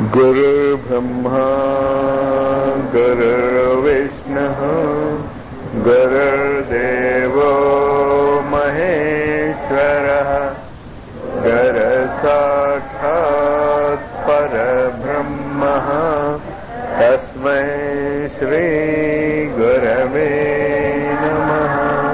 गुरुर्ब्रह्मा गुरुर्विष्णुः गुरुर्देवो महेश्वरः गुरसाक्षात् परब्रह्मः तस्मै श्रीगुरवे नमः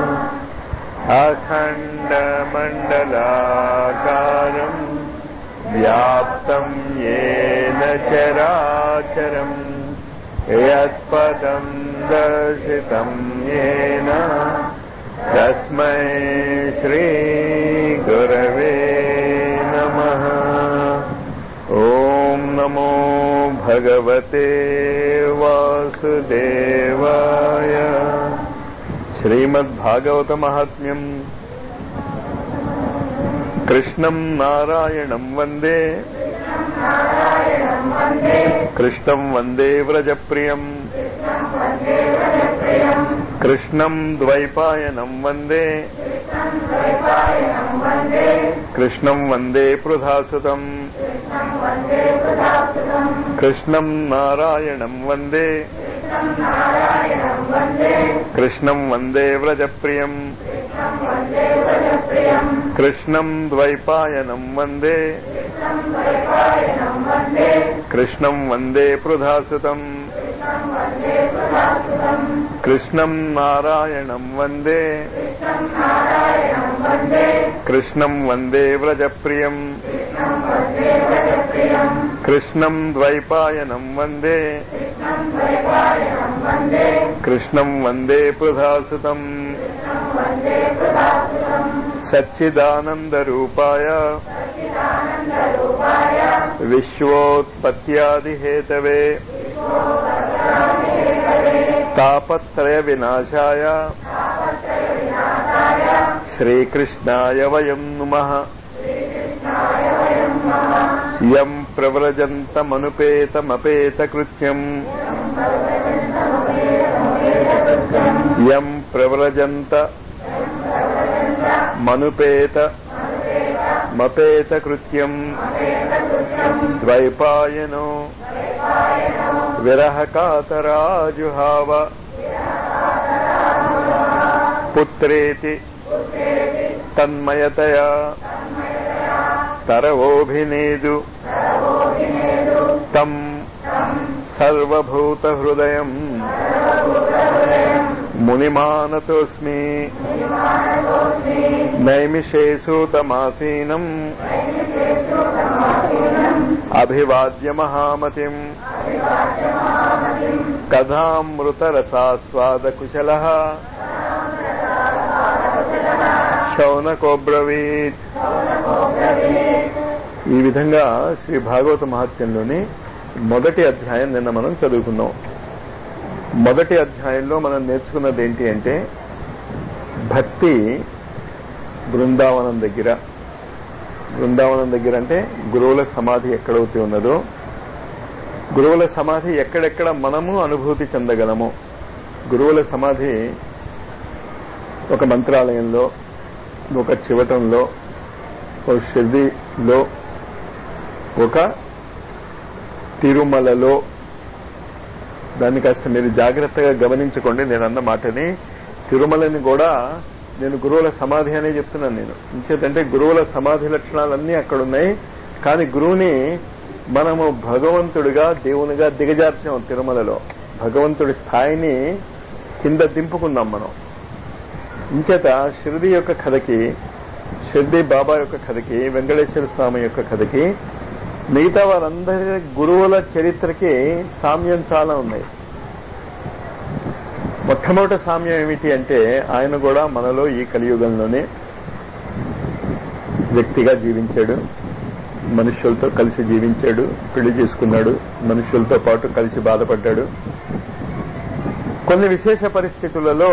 अखण्डमण्डलाकारम् व्याप्तम् येन चराचरम् यत्पदम् दर्शितम् येन तस्मै श्रीगुरवे नमः ॐ नमो भगवते वासुदेवाय श्रीमद्भागवतमाहात्म्यम् कृष्णम् नारायणम् वन्दे कृष्णम् वन्दे व्रजप्रियम् कृष्णम् द्वैपायनम् वन्दे कृष्णम् वन्दे पृथासुतम् कृष्णम् नारायणम् वन्दे कृष्णम् वन्दे व्रजप्रियम् कृष्णम् द्वैपायनम् वन्दे कृष्णम् वन्दे पृथासुतम् कृष्णम् नारायणम् वन्दे कृष्णम् वन्दे व्रजप्रियम् कृष्णम् द्वैपायनम् वन्दे कृष्णम् वन्दे पृथासुतम् सच्चिदानन्दरूपाय विश्वोत्पत्त्यादिहेतवे तापत्रयविनाशाय श्रीकृष्णाय वयम् नुमः यम् प्रव्रजन्तमनुपेतमपेतकृत्यम् यम् प्रव्रजन्त मनुपेत मपेतकृत्यम् द्वैपायनो विरहकातराजुहाव पुत्रेति तन्मयतया तरवोऽभिनेदु तम् सर्वभूतहृदयम् मुनिमानतोऽस्मि नैमिषेषु तमासीनम् अभिवाद्य महामतिम् कथामृतरसास्वादकुशलः శౌనకోబ్రవీత్ ఈ విధంగా శ్రీ భాగవత మహత్యంలోని మొదటి అధ్యాయం నిన్న మనం చదువుకున్నాం మొదటి అధ్యాయంలో మనం నేర్చుకున్నది ఏంటి అంటే భక్తి బృందావనం దగ్గర బృందావనం దగ్గర అంటే గురువుల సమాధి ఎక్కడైతే ఉన్నదో గురువుల సమాధి ఎక్కడెక్కడ మనము అనుభూతి చెందగలము గురువుల సమాధి ఒక మంత్రాలయంలో ఒక చివటంలో ఒక షిర్దిలో ఒక తిరుమలలో దాన్ని కాస్త మీరు జాగ్రత్తగా గమనించుకోండి నేను అన్న మాటని తిరుమలని కూడా నేను గురువుల సమాధి అనే చెప్తున్నాను నేను ఇంకేదంటే గురువుల సమాధి లక్షణాలన్నీ అక్కడ ఉన్నాయి కానీ గురువుని మనము భగవంతుడిగా దేవునిగా దిగజార్చాం తిరుమలలో భగవంతుడి స్థాయిని కింద దింపుకున్నాం మనం ఇంచేత షిరిడి యొక్క కథకి షిర్ది బాబా యొక్క కథకి వెంకటేశ్వర స్వామి యొక్క కథకి మిగతా వారందరి గురువుల చరిత్రకి సామ్యం చాలా ఉన్నాయి మొట్టమొదటి సామ్యం ఏమిటి అంటే ఆయన కూడా మనలో ఈ కలియుగంలోనే వ్యక్తిగా జీవించాడు మనుషులతో కలిసి జీవించాడు పెళ్లి చేసుకున్నాడు మనుషులతో పాటు కలిసి బాధపడ్డాడు కొన్ని విశేష పరిస్థితులలో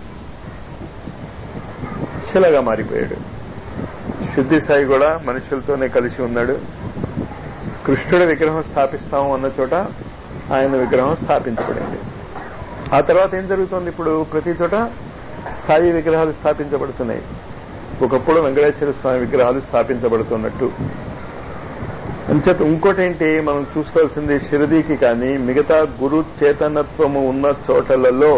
శిలగా మారిపోయాడు శుద్ధి సాయి కూడా మనుషులతోనే కలిసి ఉన్నాడు కృష్ణుడి విగ్రహం స్థాపిస్తాము అన్న చోట ఆయన విగ్రహం స్థాపించబడింది ఆ తర్వాత ఏం జరుగుతోంది ఇప్పుడు ప్రతి చోట సాయి విగ్రహాలు స్థాపించబడుతున్నాయి ఒకప్పుడు వెంకటేశ్వర స్వామి విగ్రహాలు స్థాపించబడుతున్నట్టు అంచేత ఇంకోటి ఏంటి మనం చూసుకోవాల్సింది షిరదీకి కానీ మిగతా గురు చేతనత్వము ఉన్న చోటలలో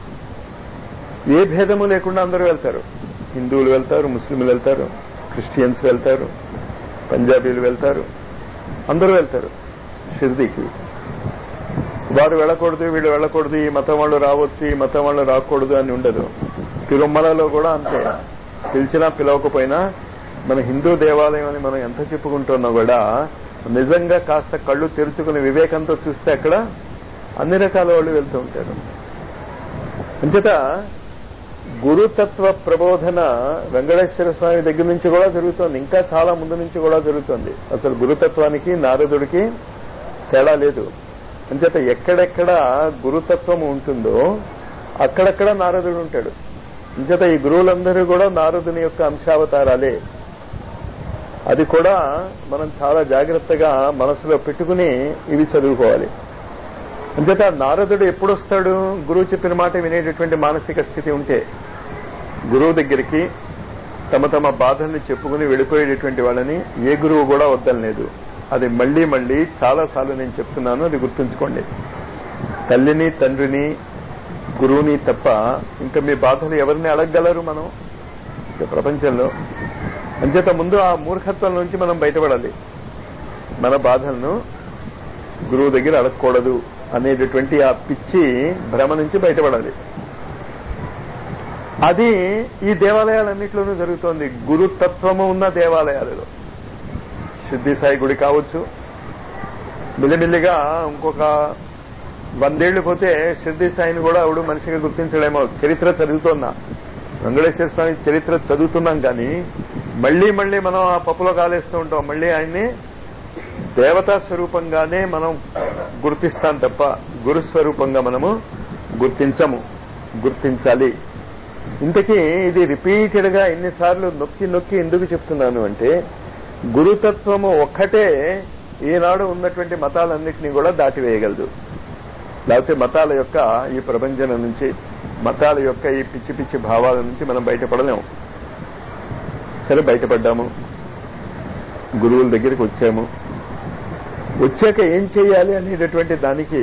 ఏ భేదము లేకుండా అందరూ వెళ్తారు హిందువులు వెళ్తారు ముస్లింలు వెళ్తారు క్రిస్టియన్స్ వెళ్తారు పంజాబీలు వెళ్తారు అందరూ వెళ్తారు షిర్దీకి వారు వెళ్ళకూడదు వీళ్ళు వెళ్ళకూడదు ఈ మతం వాళ్ళు రావచ్చు ఈ మతం వాళ్ళు రాకూడదు అని ఉండదు తిరుమలలో కూడా అంతే పిలిచినా పిలవకపోయినా మన హిందూ దేవాలయం అని మనం ఎంత చెప్పుకుంటున్నా కూడా నిజంగా కాస్త కళ్ళు తెరుచుకుని వివేకంతో చూస్తే అక్కడ అన్ని రకాల వాళ్ళు వెళ్తూ ఉంటారు అంచేత గురుతత్వ ప్రబోధన వెంకటేశ్వర స్వామి దగ్గర నుంచి కూడా జరుగుతోంది ఇంకా చాలా ముందు నుంచి కూడా జరుగుతోంది అసలు గురుతత్వానికి నారదుడికి తేడా లేదు అంచేత ఎక్కడెక్కడ గురుతత్వం ఉంటుందో అక్కడక్కడ నారదుడు ఉంటాడు అంచేత ఈ గురువులందరూ కూడా నారదుని యొక్క అంశావతారాలే అది కూడా మనం చాలా జాగ్రత్తగా మనసులో పెట్టుకుని ఇవి చదువుకోవాలి అంచేత నారదుడు ఎప్పుడు వస్తాడు గురువు చెప్పిన మాట వినేటటువంటి మానసిక స్థితి ఉంటే గురువు దగ్గరికి తమ తమ బాధల్ని చెప్పుకుని వెళ్ళిపోయేటటువంటి వాళ్ళని ఏ గురువు కూడా వద్దలేదు అది మళ్లీ మళ్లీ చాలా సార్లు నేను చెప్తున్నాను అది గుర్తుంచుకోండి తల్లిని తండ్రిని గురువుని తప్ప ఇంకా మీ బాధలు ఎవరిని అడగగలరు మనం ప్రపంచంలో అంచేత ముందు ఆ మూర్ఖత్వం నుంచి మనం బయటపడాలి మన బాధలను గురువు దగ్గర అడగకూడదు అనేటటువంటి ఆ పిచ్చి భ్రమ నుంచి బయటపడాలి అది ఈ దేవాలయాలన్నింటిలోనూ జరుగుతోంది గురుతత్వము ఉన్న దేవాలయాలలో సిద్ధి సాయి గుడి కావచ్చు మిల్లిమిల్లిగా ఇంకొక వందేళ్లు పోతే సిద్ధి సాయిని కూడా ఆవిడ మనిషిగా గుర్తించడేమో చరిత్ర చదువుతున్నా వెంకటేశ్వర స్వామి చరిత్ర చదువుతున్నాం కానీ మళ్లీ మళ్లీ మనం ఆ పప్పులో కాలేస్తూ ఉంటాం మళ్లీ ఆయన్ని దేవతా స్వరూపంగానే మనం గుర్తిస్తాం తప్ప గురు స్వరూపంగా మనము గుర్తించము గుర్తించాలి ఇంతకీ ఇది రిపీటెడ్ గా ఎన్నిసార్లు నొక్కి నొక్కి ఎందుకు చెప్తున్నాను అంటే గురుతత్వము ఒక్కటే ఈనాడు ఉన్నటువంటి మతాలన్నింటినీ కూడా దాటివేయగలదు లేకపోతే మతాల యొక్క ఈ ప్రపంచం నుంచి మతాల యొక్క ఈ పిచ్చి పిచ్చి భావాల నుంచి మనం బయటపడలేము సరే బయటపడ్డాము గురువుల దగ్గరికి వచ్చాము వచ్చాక ఏం చేయాలి అనేటటువంటి దానికి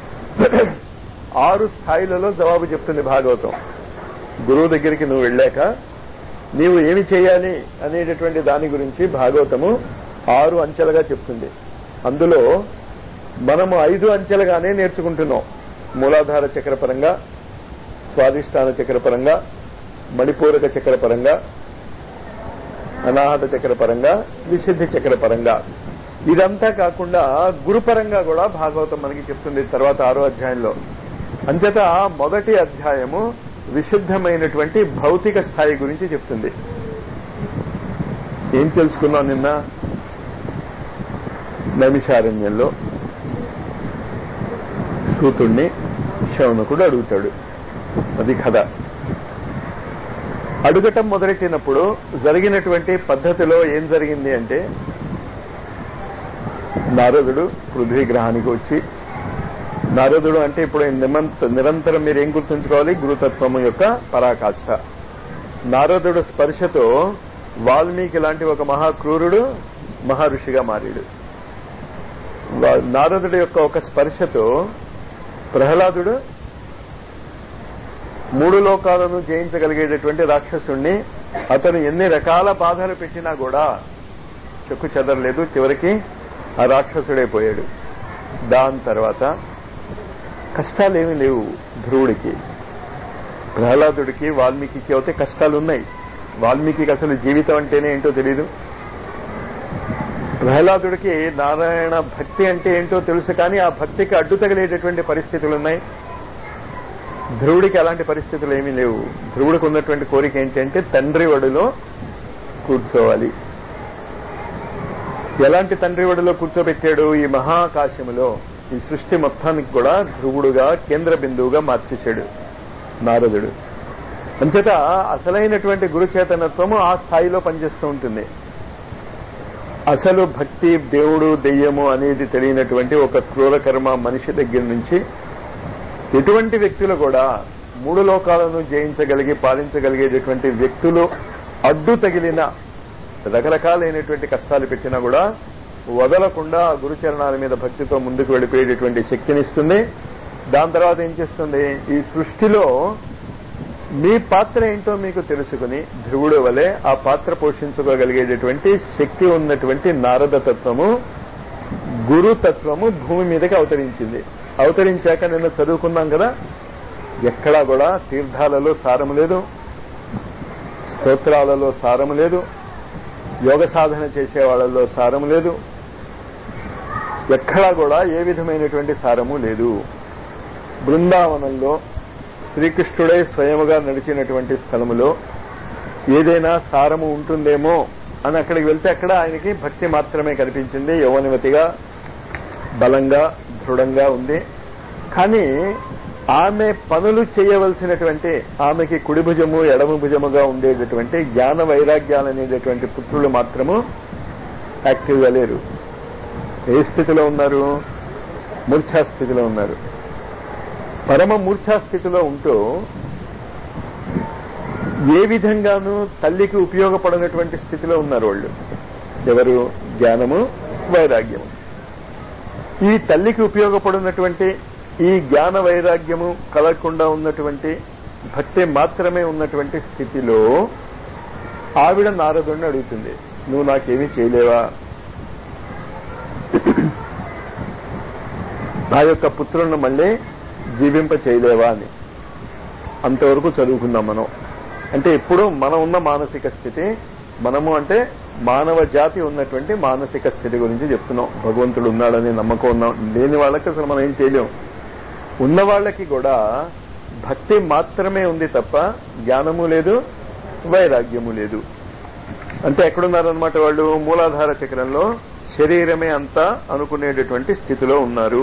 ఆరు స్థాయిలలో జవాబు చెప్తుంది భాగవతం గురువు దగ్గరికి నువ్వు వెళ్ళాక నీవు ఏమి చేయాలి అనేటటువంటి దాని గురించి భాగవతము ఆరు అంచెలుగా చెప్తుంది అందులో మనము ఐదు అంచెలుగానే నేర్చుకుంటున్నాం మూలాధార చక్రపరంగా స్వాధిష్టాన చక్రపరంగా మణిపూరక చక్రపరంగా అనాహత చక్రపరంగా విశుద్ధి చక్రపరంగా ఇదంతా కాకుండా గురుపరంగా కూడా భాగవతం మనకి చెప్తుంది తర్వాత ఆరో అధ్యాయంలో అంచేత మొదటి అధ్యాయము విశుద్ధమైనటువంటి భౌతిక స్థాయి గురించి చెప్తుంది ఏం తెలుసుకున్నాం నిన్న నైమిషారణ్యంలో సూతుణ్ణి శౌనకుడు అడుగుతాడు అది కథ అడుగటం మొదలెట్టినప్పుడు జరిగినటువంటి పద్ధతిలో ఏం జరిగింది అంటే నారదుడు పృథ్వీ గ్రహానికి వచ్చి నారదుడు అంటే ఇప్పుడు నిరంతరం మీరు ఏం గుర్తుంచుకోవాలి గురుతత్వము యొక్క పరాకాష్ఠ నారదుడు స్పర్శతో వాల్మీకి లాంటి ఒక మహాక్రూరుడు మహర్షిగా మారాడు నారదుడి యొక్క ఒక స్పర్శతో ప్రహ్లాదుడు మూడు లోకాలను జయించగలిగేటటువంటి రాక్షసుణ్ణి అతను ఎన్ని రకాల బాధలు పెట్టినా కూడా చెక్కు చెదరలేదు చివరికి ఆ రాక్షసుడైపోయాడు దాని తర్వాత కష్టాలేమీ లేవు ధ్రువుడికి ప్రహ్లాదుడికి వాల్మీకి అయితే కష్టాలు ఉన్నాయి వాల్మీకి అసలు జీవితం అంటేనే ఏంటో తెలీదు ప్రహ్లాదుడికి నారాయణ భక్తి అంటే ఏంటో తెలుసు కానీ ఆ భక్తికి అడ్డు తగిలేటటువంటి పరిస్థితులు ఉన్నాయి ధ్రువుడికి అలాంటి పరిస్థితులు ఏమీ లేవు ధ్రువుడికి ఉన్నటువంటి కోరిక ఏంటంటే తండ్రి ఒడిలో కూర్చోవాలి ఎలాంటి తండ్రి ఒడిలో కూర్చోబెట్టాడు ఈ మహాకాశములో ఈ సృష్టి మొత్తానికి కూడా ధ్రువుడుగా కేంద్ర బిందువుగా మార్చేశాడు నారదుడు అంచేత అసలైనటువంటి గురుచేతనత్వము ఆ స్థాయిలో పనిచేస్తూ ఉంటుంది అసలు భక్తి దేవుడు దెయ్యము అనేది తెలియనటువంటి ఒక క్రూరకర్మ మనిషి దగ్గర నుంచి ఎటువంటి వ్యక్తులు కూడా మూడు లోకాలను జయించగలిగి పాలించగలిగేటటువంటి వ్యక్తులు అడ్డు తగిలిన రకరకాలైనటువంటి కష్టాలు పెట్టినా కూడా వదలకుండా ఆ గురుచరణాల మీద భక్తితో ముందుకు వెళ్ళిపోయేటటువంటి శక్తిని ఇస్తుంది దాని తర్వాత ఏం చేస్తుంది ఈ సృష్టిలో మీ పాత్ర ఏంటో మీకు తెలుసుకుని ధ్రువుడు వలె ఆ పాత్ర పోషించుకోగలిగేటటువంటి శక్తి ఉన్నటువంటి నారద తత్వము గురుతత్వము భూమి మీదకి అవతరించింది అవతరించాక నిన్న చదువుకున్నాం కదా ఎక్కడా కూడా తీర్థాలలో సారము లేదు స్తోత్రాలలో సారము లేదు యోగ సాధన చేసే వాళ్ళలో సారము లేదు ఎక్కడా కూడా ఏ విధమైనటువంటి సారము లేదు బృందావనంలో శ్రీకృష్ణుడే స్వయముగా నడిచినటువంటి స్థలములో ఏదైనా సారము ఉంటుందేమో అని అక్కడికి వెళ్తే అక్కడ ఆయనకి భక్తి మాత్రమే కనిపించింది యౌవనవతిగా బలంగా దృఢంగా ఉంది కానీ ఆమె పనులు చేయవలసినటువంటి ఆమెకి కుడి భుజము ఎడమ భుజముగా ఉండేటటువంటి జ్ఞాన వైరాగ్యాలు అనేటటువంటి పుత్రులు మాత్రము యాక్టివ్గా లేరు ఏ స్థితిలో ఉన్నారు మూర్ఛా స్థితిలో ఉన్నారు పరమ మూర్ఛా స్థితిలో ఉంటూ ఏ విధంగానూ తల్లికి ఉపయోగపడినటువంటి స్థితిలో ఉన్నారు వాళ్ళు ఎవరు జ్ఞానము వైరాగ్యము ఈ తల్లికి ఉపయోగపడినటువంటి ఈ జ్ఞాన వైరాగ్యము కలగకుండా ఉన్నటువంటి భక్తి మాత్రమే ఉన్నటువంటి స్థితిలో ఆవిడ నారదుడిని అడుగుతుంది నువ్వు నాకేమీ చేయలేవా నా యొక్క పుత్రులను మళ్ళీ జీవింప చేయలేవా అని అంతవరకు చదువుకుందాం మనం అంటే ఇప్పుడు మనం ఉన్న మానసిక స్థితి మనము అంటే మానవ జాతి ఉన్నటువంటి మానసిక స్థితి గురించి చెప్తున్నాం భగవంతుడు ఉన్నాడని నమ్మకం ఉన్నాం లేని వాళ్ళకి అసలు మనం ఏం చేయలేం ఉన్న వాళ్ళకి కూడా భక్తి మాత్రమే ఉంది తప్ప జ్ఞానము లేదు వైరాగ్యము లేదు అంటే ఎక్కడున్నారనమాట వాళ్ళు మూలాధార చక్రంలో శరీరమే అంతా అనుకునేటటువంటి స్థితిలో ఉన్నారు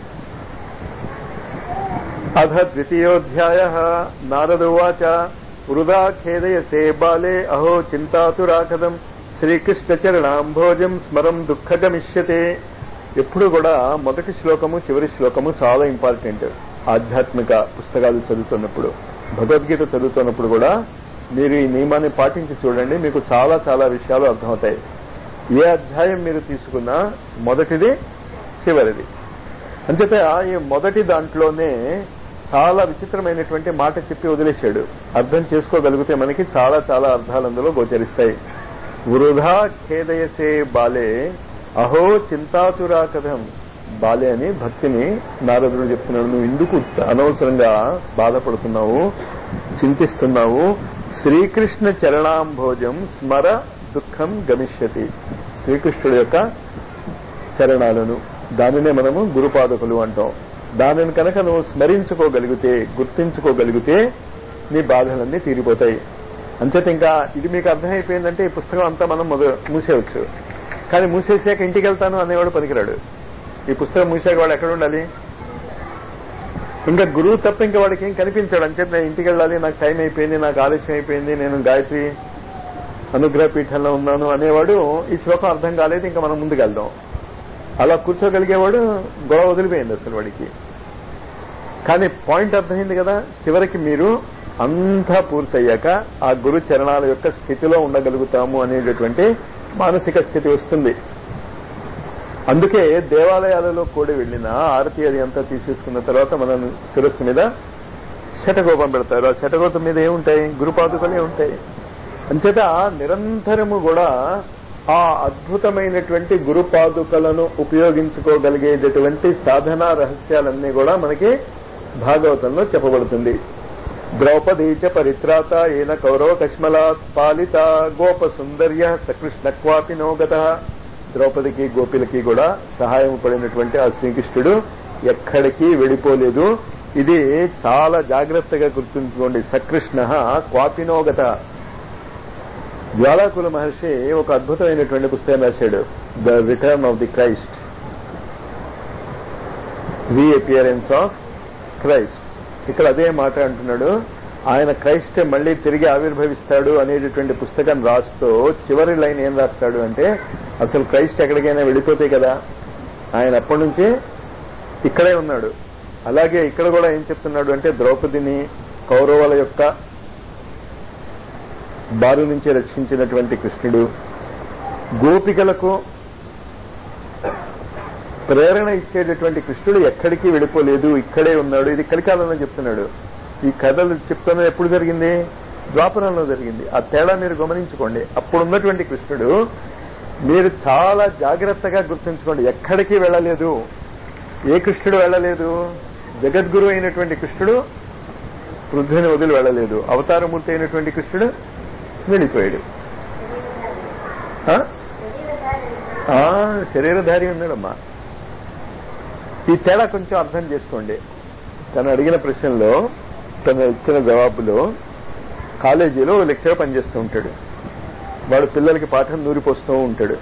అథ ద్వితీయోధ్యాయ నారదువాచ వృధా ఖేదయసే బాలే అహో చింతాతురాకదం శ్రీకృష్ణ చరణాంభోజం స్మరం దుఃఖగమిష్యతే ఎప్పుడు కూడా మొదటి శ్లోకము చివరి శ్లోకము చాలా ఇంపార్టెంట్ ఆధ్యాత్మిక పుస్తకాలు చదువుతున్నప్పుడు భగవద్గీత చదువుతున్నప్పుడు కూడా మీరు ఈ నియమాన్ని పాటించి చూడండి మీకు చాలా చాలా విషయాలు అర్థమవుతాయి ఏ అధ్యాయం మీరు తీసుకున్నా మొదటిది చివరిది అంచేత ఈ మొదటి దాంట్లోనే చాలా విచిత్రమైనటువంటి మాట చెప్పి వదిలేశాడు అర్థం చేసుకోగలిగితే మనకి చాలా చాలా అర్థాలు అందులో గోచరిస్తాయి వృధా ఖేదయసే బాలే అహో చింతాతురా కథం బాలే అని భక్తిని నారదుడు చెప్తున్నాడు నువ్వు ఎందుకు అనవసరంగా బాధపడుతున్నావు చింతిస్తున్నావు శ్రీకృష్ణ చరణాంభోజం స్మర దుఃఖం గమిష్యతి శ్రీకృష్ణుడు యొక్క చరణాలను దానినే మనము గురుపాదకులు అంటాం దానిని కనుక నువ్వు స్మరించుకోగలిగితే గుర్తించుకోగలిగితే నీ బాధలన్నీ తీరిపోతాయి అంచేత ఇంకా ఇది మీకు అర్థమైపోయిందంటే ఈ పుస్తకం అంతా మనం మొద మూసేయవచ్చు కానీ మూసేసాక ఇంటికి వెళ్తాను అనేవాడు పనికిరాడు ఈ పుస్తకం మూసాక వాడు ఎక్కడ ఉండాలి ఇంకా గురువు తప్ప ఇంకా వాడికి ఏం కనిపించాడు అంచేత నేను ఇంటికి వెళ్ళాలి నాకు టైం అయిపోయింది నాకు ఆలస్యం అయిపోయింది నేను గాయత్రి అనుగ్రహ పీఠంలో ఉన్నాను అనేవాడు ఈ శ్లోకం అర్థం కాలేదు ఇంకా మనం ముందుకు వెళ్దాం అలా కూర్చోగలిగేవాడు గొడవ వదిలిపోయింది అసలు వాడికి కానీ పాయింట్ అర్థమైంది కదా చివరికి మీరు అంతా పూర్తయ్యాక ఆ గురు చరణాల యొక్క స్థితిలో ఉండగలుగుతాము అనేటటువంటి మానసిక స్థితి వస్తుంది అందుకే దేవాలయాలలో కూడి వెళ్ళిన ఆరతి అది అంతా తీసేసుకున్న తర్వాత మనం శిరస్సు మీద శటగోపం పెడతారు ఆ శటగోపం మీద ఏముంటాయి గురుపాదుకలే ఉంటాయి అంచేత నిరంతరము కూడా ఆ అద్భుతమైనటువంటి గురుపాదుకలను ఉపయోగించుకోగలిగేటటువంటి సాధనా రహస్యాలన్నీ కూడా మనకి భాగవతంలో చెప్పబడుతుంది ద్రౌపదీ చ పరిత్రాత ఏన కౌరవ కష్మలాత్ పాలిత గోప సుందర్య సకృష్ణ క్వాపి నోగత ద్రౌపదికి గోపిలకి కూడా సహాయం పడినటువంటి ఆ శ్రీకృష్ణుడు ఎక్కడికి వెళ్ళిపోలేదు ఇది చాలా జాగ్రత్తగా గుర్తుంచుకోండి సకృష్ణ క్వాపినోగత జ్వాలాకుల మహర్షి ఒక అద్భుతమైనటువంటి పుస్తకం రాశాడు the return of the Christ reappearance of Christ ఇక్కడ అదే మాట అంటున్నాడు ఆయన క్రైస్ట్ మళ్ళీ తిరిగి ఆవిర్భవిస్తాడు అనేటటువంటి పుస్తకం రాస్తూ చివరి లైన్ ఏం రాస్తాడు అంటే అసలు క్రైస్ట్ ఎక్కడికైనా వెళ్ళిపోతే కదా ఆయన అప్పటి నుంచి ఇక్కడే ఉన్నాడు అలాగే ఇక్కడ కూడా ఏం చెప్తున్నాడు అంటే ద్రౌపదిని కౌరవుల యొక్క బారు నుంచి రక్షించినటువంటి కృష్ణుడు గోపికలకు ప్రేరణ ఇచ్చేటటువంటి కృష్ణుడు ఎక్కడికి వెళ్ళిపోలేదు ఇక్కడే ఉన్నాడు ఇది కలికాలంలో చెప్తున్నాడు ఈ కథలు చెప్తున్నది ఎప్పుడు జరిగింది ద్వాపరంలో జరిగింది ఆ తేడా మీరు గమనించుకోండి అప్పుడు ఉన్నటువంటి కృష్ణుడు మీరు చాలా జాగ్రత్తగా గుర్తుంచుకోండి ఎక్కడికి వెళ్ళలేదు ఏ కృష్ణుడు వెళ్ళలేదు జగద్గురు అయినటువంటి కృష్ణుడు పృథ్వీని వదిలి వెళ్ళలేదు అవతారమూర్తి అయినటువంటి కృష్ణుడు వెళ్ళిపోయాడు ఆ? ఆ, శరీరధారి ఉన్నాడమ్మా ఈ తేడా కొంచెం అర్థం చేసుకోండి తను అడిగిన ప్రశ్నలో తను ఇచ్చిన జవాబులో కాలేజీలో లెక్చర్ పనిచేస్తూ ఉంటాడు వాడు పిల్లలకి పాఠం నూరిపోస్తూ ఉంటాడు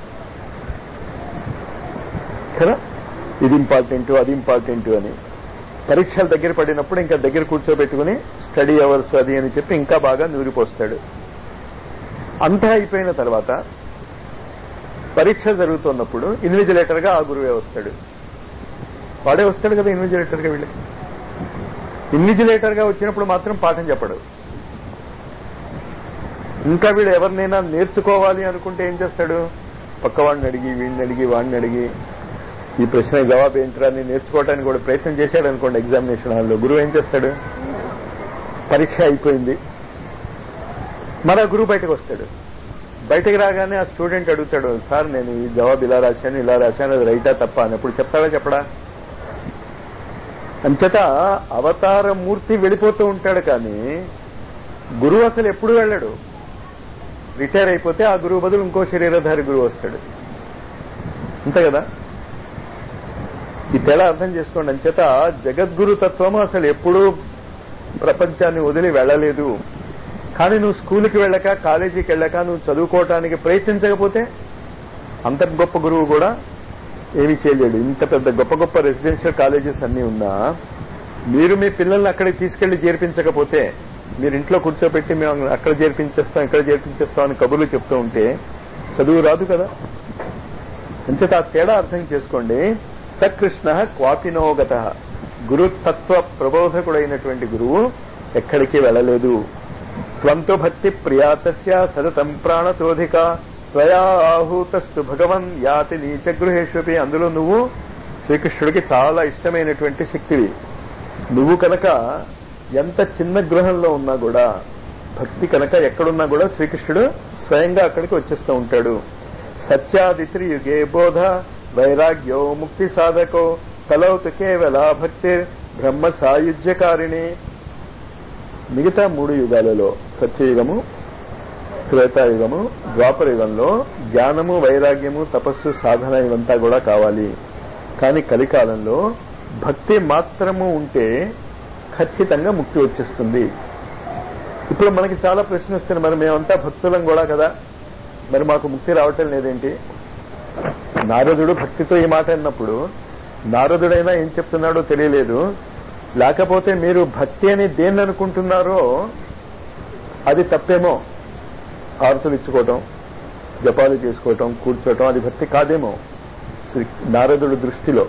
కదా ఇది ఇంపార్టెంట్ అది ఇంపార్టెంట్ అని పరీక్షలు దగ్గర పడినప్పుడు ఇంకా దగ్గర కూర్చోబెట్టుకుని స్టడీ అవర్స్ అది అని చెప్పి ఇంకా బాగా నూరిపోస్తాడు అంతా అయిపోయిన తర్వాత పరీక్ష జరుగుతున్నప్పుడు ఇన్విజిలేటర్ గా ఆ గురువే వస్తాడు వాడే వస్తాడు కదా ఇన్విజిలేటర్ గా వీళ్ళకి ఇన్విజిలేటర్ గా వచ్చినప్పుడు మాత్రం పాఠం చెప్పడు ఇంకా వీడు ఎవరినైనా నేర్చుకోవాలి అనుకుంటే ఏం చేస్తాడు పక్కవాడిని అడిగి వీడిని అడిగి వాడిని అడిగి ఈ ప్రశ్న జవాబు ఏంట్రా అని నేర్చుకోవడానికి కూడా ప్రయత్నం చేశాడు అనుకోండి ఎగ్జామినేషన్ హాల్లో గురువు ఏం చేస్తాడు పరీక్ష అయిపోయింది మన గురువు బయటకు వస్తాడు బయటకు రాగానే ఆ స్టూడెంట్ అడుగుతాడు సార్ నేను ఈ జవాబు ఇలా రాశాను ఇలా రాశాను అది రైటా తప్ప అని అప్పుడు చెప్తాడా చెప్పడా అంచేత అవతార మూర్తి వెళ్ళిపోతూ ఉంటాడు కానీ గురువు అసలు ఎప్పుడు వెళ్ళాడు రిటైర్ అయిపోతే ఆ గురువు బదులు ఇంకో శరీరధారి గురువు వస్తాడు అంతే కదా ఈ తేడా అర్థం చేసుకోండి అంచేత జగద్గురు తత్వము అసలు ఎప్పుడూ ప్రపంచాన్ని వదిలి వెళ్ళలేదు కానీ నువ్వు స్కూల్కి వెళ్ళక కాలేజీకి వెళ్ళక నువ్వు చదువుకోవటానికి ప్రయత్నించకపోతే అంత గొప్ప గురువు కూడా ఏమీ చేయలేడు ఇంత పెద్ద గొప్ప గొప్ప రెసిడెన్షియల్ కాలేజెస్ అన్ని ఉన్నా మీరు మీ పిల్లల్ని అక్కడికి తీసుకెళ్లి చేర్పించకపోతే మీరు ఇంట్లో కూర్చోబెట్టి మేము అక్కడ చేర్పించేస్తాం ఇక్కడ చేర్పించేస్తాం అని కబుర్లు చెప్తూ ఉంటే చదువు రాదు కదా అంచేత ఆ తేడా అర్థం చేసుకోండి సకృష్ణ క్వాపినోగత గురుతత్వ ప్రబోధకుడైనటువంటి గురువు ఎక్కడికి వెళ్ళలేదు త్వంతు భక్తి ప్రియాతస్య సతతం ప్రాణతోధిక త్వయా ఆహూతస్తు భగవన్ యాతి నీచ గృహేష్వపి అందులో నువ్వు శ్రీకృష్ణుడికి చాలా ఇష్టమైనటువంటి శక్తివి నువ్వు కనుక ఎంత చిన్న గృహంలో ఉన్నా కూడా భక్తి కనుక ఎక్కడున్నా కూడా శ్రీకృష్ణుడు స్వయంగా అక్కడికి వచ్చేస్తూ ఉంటాడు సత్యాదిత్రి యుగే బోధ వైరాగ్యో ముక్తి సాధకో కలౌతు కేవల భక్తి బ్రహ్మ సాయుధ్యకారిణి మిగతా మూడు యుగాలలో సత్యయుగము త్రేతాయుగము ద్వాపర యుగంలో జ్ఞానము వైరాగ్యము తపస్సు సాధన ఇవంతా కూడా కావాలి కానీ కలికాలంలో భక్తి మాత్రము ఉంటే ఖచ్చితంగా ముక్తి వచ్చేస్తుంది ఇప్పుడు మనకి చాలా ప్రశ్న వస్తుంది మరి మేమంతా భక్తులం కూడా కదా మరి మాకు ముక్తి రావటం లేదేంటి నారదుడు భక్తితో ఈ మాట అన్నప్పుడు నారదుడైనా ఏం చెప్తున్నాడో తెలియలేదు లేకపోతే మీరు భక్తి అని దేన్ని అనుకుంటున్నారో అది తప్పేమో ఆర్తులు ఇచ్చుకోవటం జపాలు చేసుకోవటం కూర్చోవటం అది భక్తి కాదేమో శ్రీ నారదుడు దృష్టిలో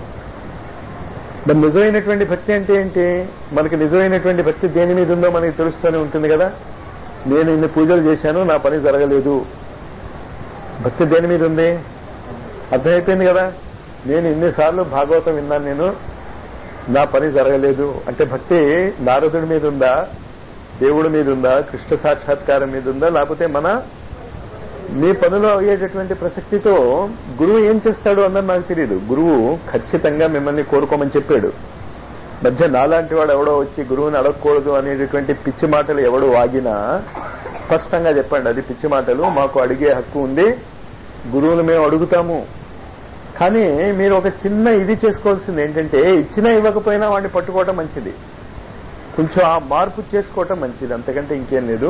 మరి నిజమైనటువంటి భక్తి అంటే ఏంటి మనకి నిజమైనటువంటి భక్తి దేని మీద ఉందో మనకి తెలుస్తూనే ఉంటుంది కదా నేను ఇన్ని పూజలు చేశాను నా పని జరగలేదు భక్తి దేని మీద ఉంది అర్థమైపోయింది కదా నేను ఇన్నిసార్లు భాగవతం విన్నాను నేను నా పని జరగలేదు అంటే భక్తి నారదుడి మీద ఉందా దేవుడి మీద ఉందా కృష్ణ సాక్షాత్కారం మీద ఉందా లేకపోతే మన మీ పనిలో అయ్యేటటువంటి ప్రసక్తితో గురువు ఏం చేస్తాడు అన్నది నాకు తెలియదు గురువు ఖచ్చితంగా మిమ్మల్ని కోరుకోమని చెప్పాడు మధ్య నాలాంటి వాడు ఎవడో వచ్చి గురువుని అడగకూడదు అనేటటువంటి పిచ్చి మాటలు ఎవడు వాగినా స్పష్టంగా చెప్పండి అది పిచ్చి మాటలు మాకు అడిగే హక్కు ఉంది గురువులు మేము అడుగుతాము కానీ మీరు ఒక చిన్న ఇది చేసుకోవాల్సింది ఏంటంటే ఇచ్చినా ఇవ్వకపోయినా వాడిని పట్టుకోవటం మంచిది కొంచెం ఆ మార్పు చేసుకోవటం మంచిది అంతకంటే ఇంకేం లేదు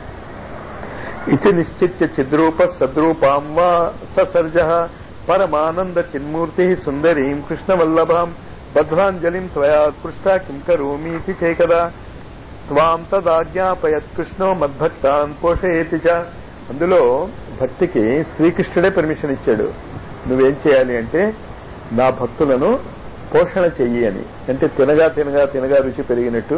ఇది నిశ్చిత్య చిద్రూప సద్రూపాం వా ససర్జ పరమానంద చిన్మూర్తి సుందరీం కృష్ణవల్లభాం బద్ధాంజలిం త్వయా పృష్ట కిం కరోమీతి చేకదా త్వాం తదాజ్ఞాపయత్ కృష్ణో మద్భక్తాన్ పోషయేతి చ అందులో భక్తికి శ్రీకృష్ణుడే పర్మిషన్ ఇచ్చాడు నువ్వేం చేయాలి అంటే నా భక్తులను పోషణ చెయ్యి అని అంటే తినగా తినగా తినగా రుచి పెరిగినట్టు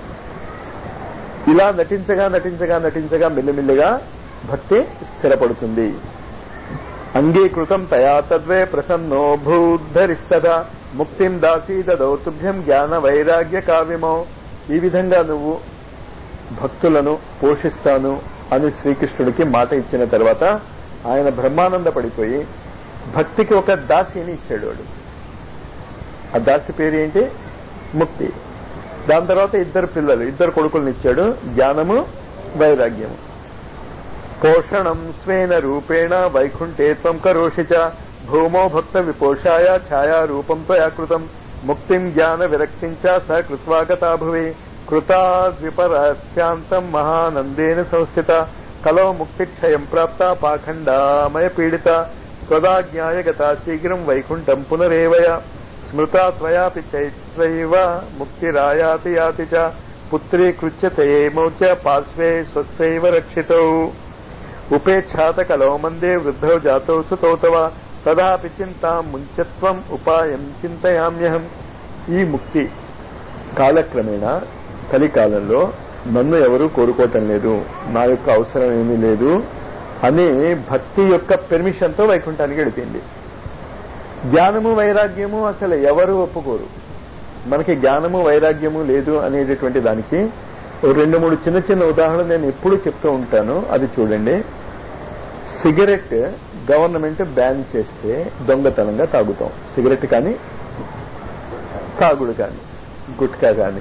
ఇలా నటించగా నటించగా నటించగా మెల్లిమెల్లిగా భక్తి స్థిరపడుతుంది అంగీకృతం తయా తద్వే ప్రసన్నో భూద్ధరిస్తదా ముక్తిం దాసీ దౌతుభ్యం జ్ఞాన వైరాగ్య కావ్యమో ఈ విధంగా నువ్వు భక్తులను పోషిస్తాను అని శ్రీకృష్ణుడికి మాట ఇచ్చిన తర్వాత ఆయన బ్రహ్మానంద పడిపోయి భక్తికి ఒక దాసిని ఇచ్చాడు వాడు ఆ దాసి పేరు ఏంటి ముక్తి దాని తర్వాత ఇద్దరు పిల్లలు ఇద్దరు కొడుకుల్ని ఇచ్చాడు జ్ఞానము వైరాగ్యము పోషణం స్వేన రూపేణ వైకుంఠే త్వం కరోషి చ భూమో భక్త విపోషాయ ఛాయా రూపం త్వయాకృతం ముక్తిం జ్ఞాన విరక్తిం చ స కృత్వాగతా భువి కృతాద్విపరాస్యాంతం మహానందేన సంస్థిత కలో ముక్తిక్షయం ప్రాప్త పాఖండామయ పీడిత త్వదాజ్ఞాయ గతా శీఘ్రం వైకుంఠం పునరేవయ స్మృతా త్వయాపి చైత్రైవ ముక్తిరాయాతి యాతి చ పుత్రీకృత్యతే మౌచ పార్శ్వే స్వస్యైవ రక్షితౌ ఉపేక్షాత కలో మందే వృద్ధౌ జాతౌ సుతౌ తవ తదాపి చింతాం ముంచత్వం ఉపాయం చింతయామ్యహం ఈ ముక్తి కాలక్రమేణా కలికాలంలో నన్ను ఎవరూ కోరుకోవటం లేదు నా యొక్క అవసరం ఏమీ లేదు అని భక్తి యొక్క పెర్మిషన్ తో వైకుంఠానికి వెళ్ళిపోయింది జ్ఞానము వైరాగ్యము అసలు ఎవరు ఒప్పుకోరు మనకి జ్ఞానము వైరాగ్యము లేదు అనేటటువంటి దానికి ఓ రెండు మూడు చిన్న చిన్న ఉదాహరణలు నేను ఎప్పుడూ చెప్తూ ఉంటాను అది చూడండి సిగరెట్ గవర్నమెంట్ బ్యాన్ చేస్తే దొంగతనంగా తాగుతాం సిగరెట్ కానీ తాగుడు కానీ గుట్కా కానీ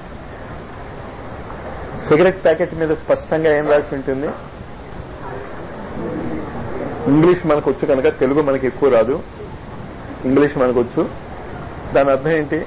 సిగరెట్ ప్యాకెట్ మీద స్పష్టంగా ఏం రాసి ఉంటుంది ఇంగ్లీష్ మనకు వచ్చు కనుక తెలుగు మనకి ఎక్కువ రాదు ఇంగ్లీష్ మనకు వచ్చు దాని అర్థం ఏంటి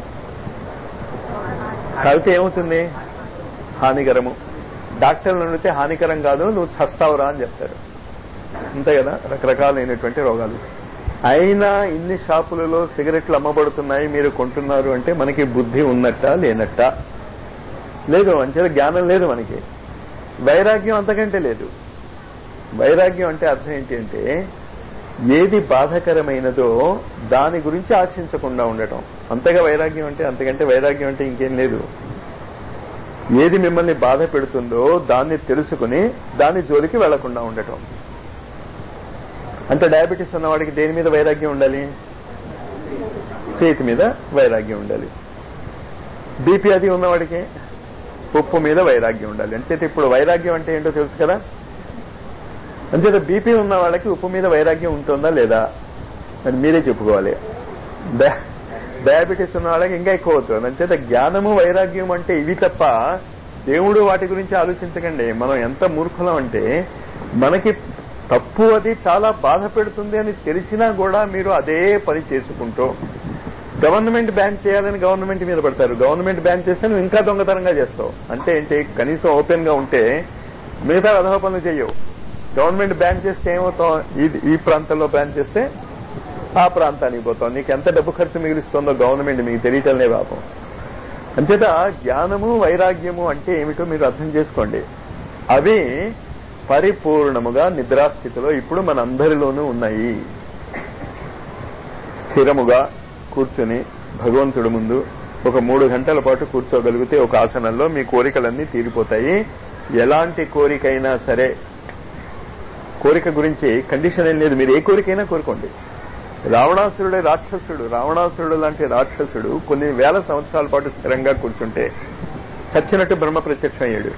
తాగితే ఏమవుతుంది హానికరము డాక్టర్లు అడిగితే హానికరం కాదు నువ్వు చస్తావురా అని చెప్తారు అంతే కదా రకరకాలైనటువంటి రోగాలు అయినా ఇన్ని షాపులలో సిగరెట్లు అమ్మబడుతున్నాయి మీరు కొంటున్నారు అంటే మనకి బుద్ధి ఉన్నట్ట లేనట్ట లేదు అంచేత జ్ఞానం లేదు మనకి వైరాగ్యం అంతకంటే లేదు వైరాగ్యం అంటే అర్థం ఏంటి అంటే ఏది బాధకరమైనదో దాని గురించి ఆశించకుండా ఉండటం అంతగా వైరాగ్యం అంటే అంతకంటే వైరాగ్యం అంటే ఇంకేం లేదు ఏది మిమ్మల్ని బాధ పెడుతుందో దాన్ని తెలుసుకుని దాని జోలికి వెళ్లకుండా ఉండటం అంటే డయాబెటీస్ ఉన్నవాడికి దేని మీద వైరాగ్యం ఉండాలి చేతి మీద వైరాగ్యం ఉండాలి బీపీ అది ఉన్నవాడికి ఉప్పు మీద వైరాగ్యం ఉండాలి అంచేత ఇప్పుడు వైరాగ్యం అంటే ఏంటో తెలుసు కదా అంచేత బీపీ ఉన్న వాళ్ళకి ఉప్పు మీద వైరాగ్యం ఉంటుందా లేదా అని మీరే చెప్పుకోవాలి డయాబెటీస్ ఉన్న వాళ్ళకి ఇంకా ఎక్కువ అవుతుంది అంచేత జ్ఞానము వైరాగ్యం అంటే ఇవి తప్ప దేవుడు వాటి గురించి ఆలోచించకండి మనం ఎంత మూర్ఖులం అంటే మనకి తప్పు అది చాలా బాధ పెడుతుంది అని తెలిసినా కూడా మీరు అదే పని చేసుకుంటూ గవర్నమెంట్ బ్యాన్ చేయాలని గవర్నమెంట్ మీద పడతారు గవర్నమెంట్ బ్యాన్ చేస్తే నువ్వు ఇంకా దొంగతనంగా చేస్తావు అంటే ఏంటి కనీసం ఓపెన్ గా ఉంటే మిగతా అధవ పనులు చేయవు గవర్నమెంట్ బ్యాన్ చేస్తే ఏమవుతాం ఈ ప్రాంతంలో బ్యాన్ చేస్తే ఆ ప్రాంతానికి పోతాం నీకు ఎంత డబ్బు ఖర్చు మిగిలిస్తుందో గవర్నమెంట్ మీకు తెలియటంలే పాపం అంచేత జ్ఞానము వైరాగ్యము అంటే ఏమిటో మీరు అర్థం చేసుకోండి అవి పరిపూర్ణముగా నిద్రాస్థితిలో ఇప్పుడు మనందరిలోనూ ఉన్నాయి స్థిరముగా కూర్చుని భగవంతుడి ముందు ఒక మూడు గంటల పాటు కూర్చోగలిగితే ఒక ఆసనంలో మీ కోరికలన్నీ తీరిపోతాయి ఎలాంటి కోరికైనా సరే కోరిక గురించి కండిషన్ ఏం లేదు మీరు ఏ కోరికైనా కోరుకోండి రావణాసురుడే రాక్షసుడు రావణాసురుడు లాంటి రాక్షసుడు కొన్ని వేల సంవత్సరాల పాటు స్థిరంగా కూర్చుంటే చచ్చినట్టు బ్రహ్మ ప్రత్యక్షం అయ్యాడు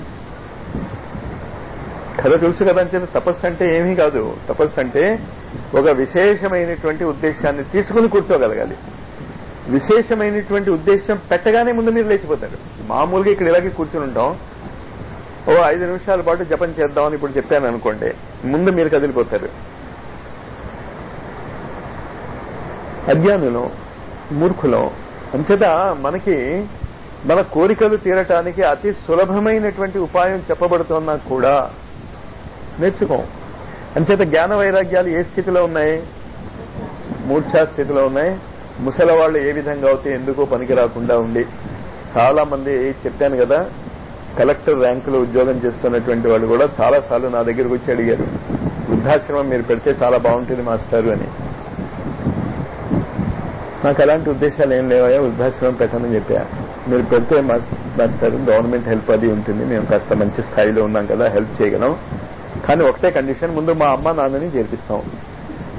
కథ తెలుసు కదా అంటే తపస్సు అంటే ఏమీ కాదు తపస్సు అంటే ఒక విశేషమైనటువంటి ఉద్దేశాన్ని తీసుకుని కూర్చోగలగాలి విశేషమైనటువంటి ఉద్దేశం పెట్టగానే ముందు మీరు లేచిపోతారు మామూలుగా ఇక్కడ ఇలాగే కూర్చుని ఉంటాం ఓ ఐదు నిమిషాల పాటు జపం చేద్దామని ఇప్పుడు చెప్పాను అనుకోండి ముందు మీరు కదిలిపోతారు అజ్ఞానులం మూర్ఖులం అంచేత మనకి మన కోరికలు తీరటానికి అతి సులభమైనటువంటి ఉపాయం చెప్పబడుతున్నా కూడా నేర్చుకోం అంచేత జ్ఞాన వైరాగ్యాలు ఏ స్థితిలో ఉన్నాయి మూర్ఛా స్థితిలో ఉన్నాయి ముసల వాళ్ళు ఏ విధంగా అవుతే ఎందుకో పనికి రాకుండా ఉండి చాలా మంది చెప్పాను కదా కలెక్టర్ ర్యాంకులో ఉద్యోగం చేస్తున్నటువంటి వాళ్ళు కూడా చాలా సార్లు నా దగ్గరకు వచ్చి అడిగారు వృద్ధాశ్రమం మీరు పెడితే చాలా బాగుంటుంది మాస్టారు అని నాకు అలాంటి ఉద్దేశాలు ఏం లేవయా వృద్ధాశ్రమం పెట్టమని చెప్పా మీరు పెడితే మాస్టర్ గవర్నమెంట్ హెల్ప్ అది ఉంటుంది మేము కాస్త మంచి స్థాయిలో ఉన్నాం కదా హెల్ప్ చేయగలం కానీ ఒకటే కండిషన్ ముందు మా అమ్మ నాన్నని చేర్పిస్తాం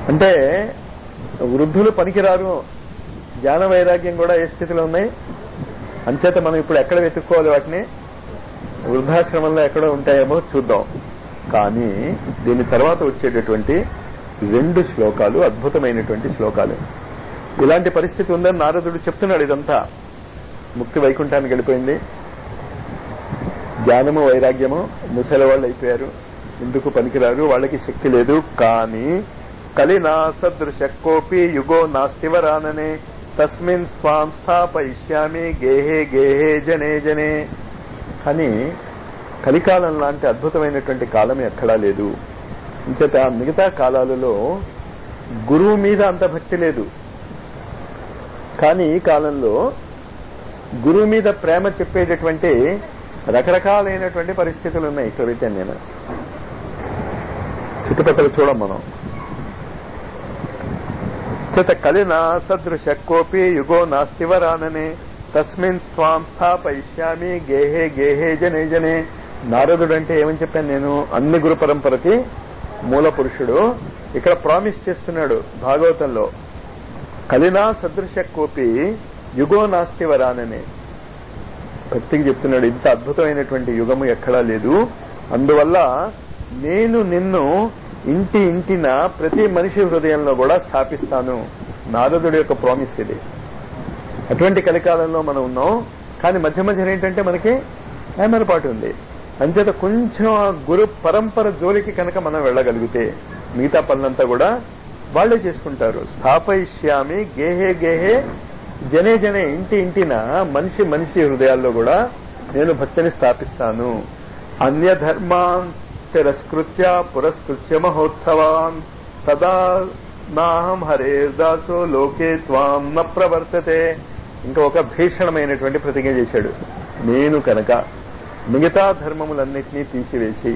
అంటే వృద్ధులు పనికిరారు జ్ఞాన వైరాగ్యం కూడా ఏ స్థితిలో ఉన్నాయి అంచేత మనం ఇప్పుడు ఎక్కడ వెతుక్కోవాలి వాటిని వృద్ధాశ్రమంలో ఎక్కడ ఉంటాయేమో చూద్దాం కానీ దీని తర్వాత వచ్చేటటువంటి రెండు శ్లోకాలు అద్భుతమైనటువంటి శ్లోకాలు ఇలాంటి పరిస్థితి ఉందని నారదుడు చెప్తున్నాడు ఇదంతా ముక్తి వైకుంఠానికి వెళ్ళిపోయింది జ్ఞానము వైరాగ్యము ముసలి వాళ్ళు అయిపోయారు ఎందుకు పనికిరారు వాళ్ళకి శక్తి లేదు కానీ కలినా సదృశ కోపి యుగో నాస్తివరాననే తస్మిన్ స్వాం స్థాపయిష్యామి గేహే గేహే జనే జనే కానీ కలికాలం లాంటి అద్భుతమైనటువంటి కాలం ఎక్కడా లేదు ఇంచేత మిగతా కాలాలలో గురువు మీద అంత భక్తి లేదు కానీ ఈ కాలంలో గురువు మీద ప్రేమ చెప్పేటటువంటి రకరకాలైనటువంటి పరిస్థితులు ఉన్నాయి చదివితే నేను చుట్టుపక్కల చూడం మనం చేత కలిన సదృశ కోపి యుగో నాస్తివరాననే తస్మిన్ స్వాం స్థాపయిష్యామి గేహే గేహే జనే జనే నారదుడు అంటే ఏమని చెప్పాను నేను అన్ని గురు పరంపరకి మూల పురుషుడు ఇక్కడ ప్రామిస్ చేస్తున్నాడు భాగవతంలో కలినా సదృశ కోపి యుగో నాస్తి వరాననే భక్తికి చెప్తున్నాడు ఇంత అద్భుతమైనటువంటి యుగము ఎక్కడా లేదు అందువల్ల నేను నిన్ను ఇంటి ఇంటిన ప్రతి మనిషి హృదయంలో కూడా స్థాపిస్తాను నారదుడి యొక్క ప్రామిస్ ఇది అటువంటి కలికాలంలో మనం ఉన్నాం కానీ మధ్య మధ్యన ఏంటంటే మనకి ఏమరపాటు ఉంది అంచేత కొంచెం ఆ గురు పరంపర జోలికి కనుక మనం వెళ్ళగలిగితే మిగతా పనులంతా కూడా వాళ్లే చేసుకుంటారు స్థాపయిష్యామి గేహే గేహే జనే జనే ఇంటి ఇంటిన మనిషి మనిషి హృదయాల్లో కూడా నేను భక్తిని స్థాపిస్తాను అన్య ధర్మాన్ తిరస్కృత్య పురస్కృత్య మహోత్సవాన్ తదా నాహం హరే దాసో లోకే త్వాం న ప్రవర్తతే ఇంకా ఒక భీషణమైనటువంటి ప్రతిజ్ఞ చేశాడు నేను కనుక మిగతా ధర్మములన్నింటినీ తీసివేసి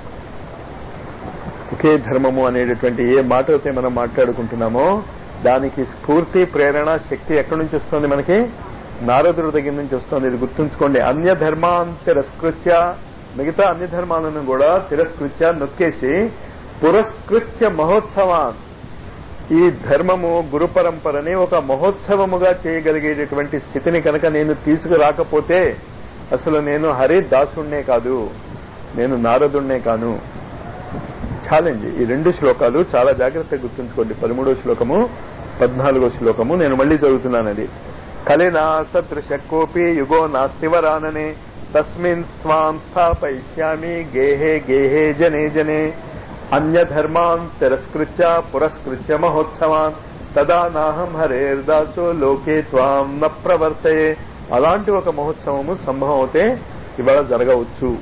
ఒకే ధర్మము అనేటటువంటి ఏ మాట అయితే మనం మాట్లాడుకుంటున్నామో దానికి స్ఫూర్తి ప్రేరణ శక్తి ఎక్కడి నుంచి వస్తుంది మనకి నారదుడి దగ్గర నుంచి వస్తుంది ఇది గుర్తుంచుకోండి అన్య ధర్మాన్ తిరస్కృత్య మిగతా అన్ని ధర్మాలను కూడా తిరస్కృత్య నొక్కేసి పురస్కృత్య మహోత్సవాన్ ఈ ధర్మము గురు పరంపరని ఒక మహోత్సవముగా చేయగలిగేటటువంటి స్థితిని కనుక నేను తీసుకురాకపోతే అసలు నేను హరి దాసుణ్ణే కాదు నేను నారదుణ్ణే కాను ఛాలెంజ్ ఈ రెండు శ్లోకాలు చాలా జాగ్రత్తగా గుర్తుంచుకోండి పదమూడో శ్లోకము పద్నాలుగో శ్లోకము నేను మళ్ళీ చదువుతున్నాను అది కలినా సదృశ కోపి యుగో నాస్తివరాననే తస్మిన్ స్వాం స్థాపయిష్యామి గేహే గేహే జనే జనే అన్యధర్మాన్ తిరస్కృత్య పురస్కృత్య మహోత్సవాన్ తదా నాహం హరేర్దాసో లోకే త్వాం న ప్రవర్తయే అలాంటి ఒక మహోత్సవము సంభవం అవుతే ఇవాళ జరగవచ్చు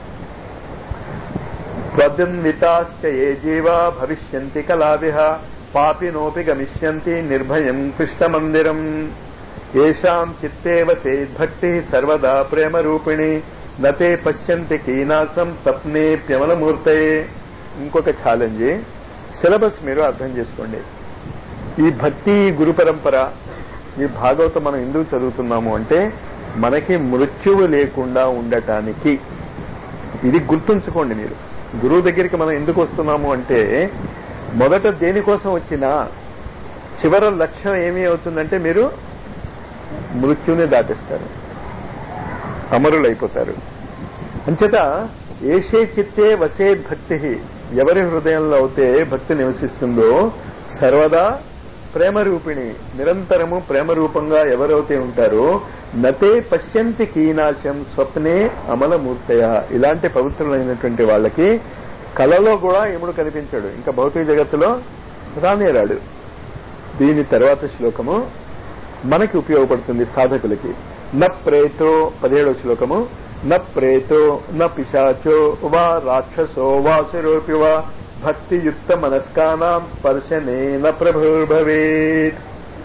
త్వదన్వితాశ్చ ఏ జీవా భవిష్యంతి కళావిహ పాపినోపి గమిష్యంతి నిర్భయం కృష్ణమందిరం ఏషాం చిత్తే వసేద్భక్తి సర్వదా ప్రేమరూపిణి నతే పశ్యంతి కీనాసం సప్నేప్యమలమూర్తయే ఇంకొక ఛాలెంజ్ సిలబస్ మీరు అర్థం చేసుకోండి ఈ భక్తి గురు పరంపర ఈ భాగవతం మనం ఎందుకు చదువుతున్నాము అంటే మనకి మృత్యువు లేకుండా ఉండటానికి ఇది గుర్తుంచుకోండి మీరు గురువు దగ్గరికి మనం ఎందుకు వస్తున్నాము అంటే మొదట దేనికోసం వచ్చినా చివర లక్ష్యం ఏమి అవుతుందంటే మీరు మృత్యుని దాటిస్తారు అమరులైపోతారు అంచేత ఏషే చిత్తే వసే భక్తి ఎవరి హృదయంలో అయితే భక్తి నివసిస్తుందో సర్వదా ప్రేమ రూపిణి నిరంతరము ప్రేమ రూపంగా ఎవరైతే ఉంటారో నతే పశ్యంతి కీనాశం స్వప్నే అమలమూర్తయ ఇలాంటి పవిత్రులైనటువంటి వాళ్ళకి కలలో కూడా ఎముడు కనిపించాడు ఇంకా భౌతిక జగత్తులో రానేరాడు దీని తర్వాత శ్లోకము మనకి ఉపయోగపడుతుంది సాధకులకి న ప్రేతో పదిహేడవ శ్లోకము న ప్రేతో న పిశాచో వా రాక్షసో వాసురోపి వా భక్తియుక్త మనస్కానాం స్పర్శనే న ప్రభుర్భవేత్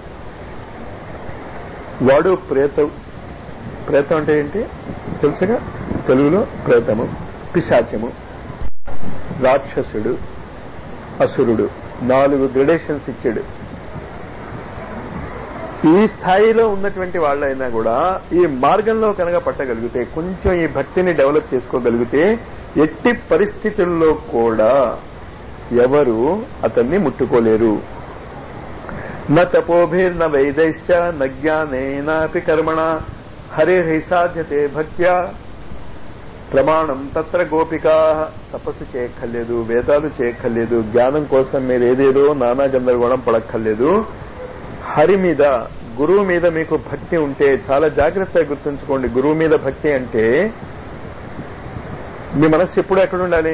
వాడు ప్రేత ప్రేతం అంటే ఏంటి తెలుసుగా తెలుగులో ప్రేతము పిశాచము రాక్షసుడు అసురుడు నాలుగు గ్రెడేషన్స్ ఇచ్చాడు ఈ స్థాయిలో ఉన్నటువంటి వాళ్ళైనా కూడా ఈ మార్గంలో కనుక పట్టగలిగితే కొంచెం ఈ భక్తిని డెవలప్ చేసుకోగలిగితే ఎట్టి పరిస్థితుల్లో కూడా ఎవరు అతన్ని ముట్టుకోలేరు న తపోభిర్న వైదైశ్చ న జ్ఞానేనాపి కర్మణ హరిర్హి సాధ్యతే భక్త్యా ప్రమాణం తత్ర గోపికా తపస్సు చేయక్కర్లేదు వేదాలు చేయక్కర్లేదు జ్ఞానం కోసం మీరు ఏదేదో నానా గందరగోళం పడక్కర్లేదు హరి మీద గురువు మీద మీకు భక్తి ఉంటే చాలా జాగ్రత్తగా గుర్తుంచుకోండి గురువు మీద భక్తి అంటే మీ మనస్సు ఎప్పుడు ఎక్కడ ఉండాలి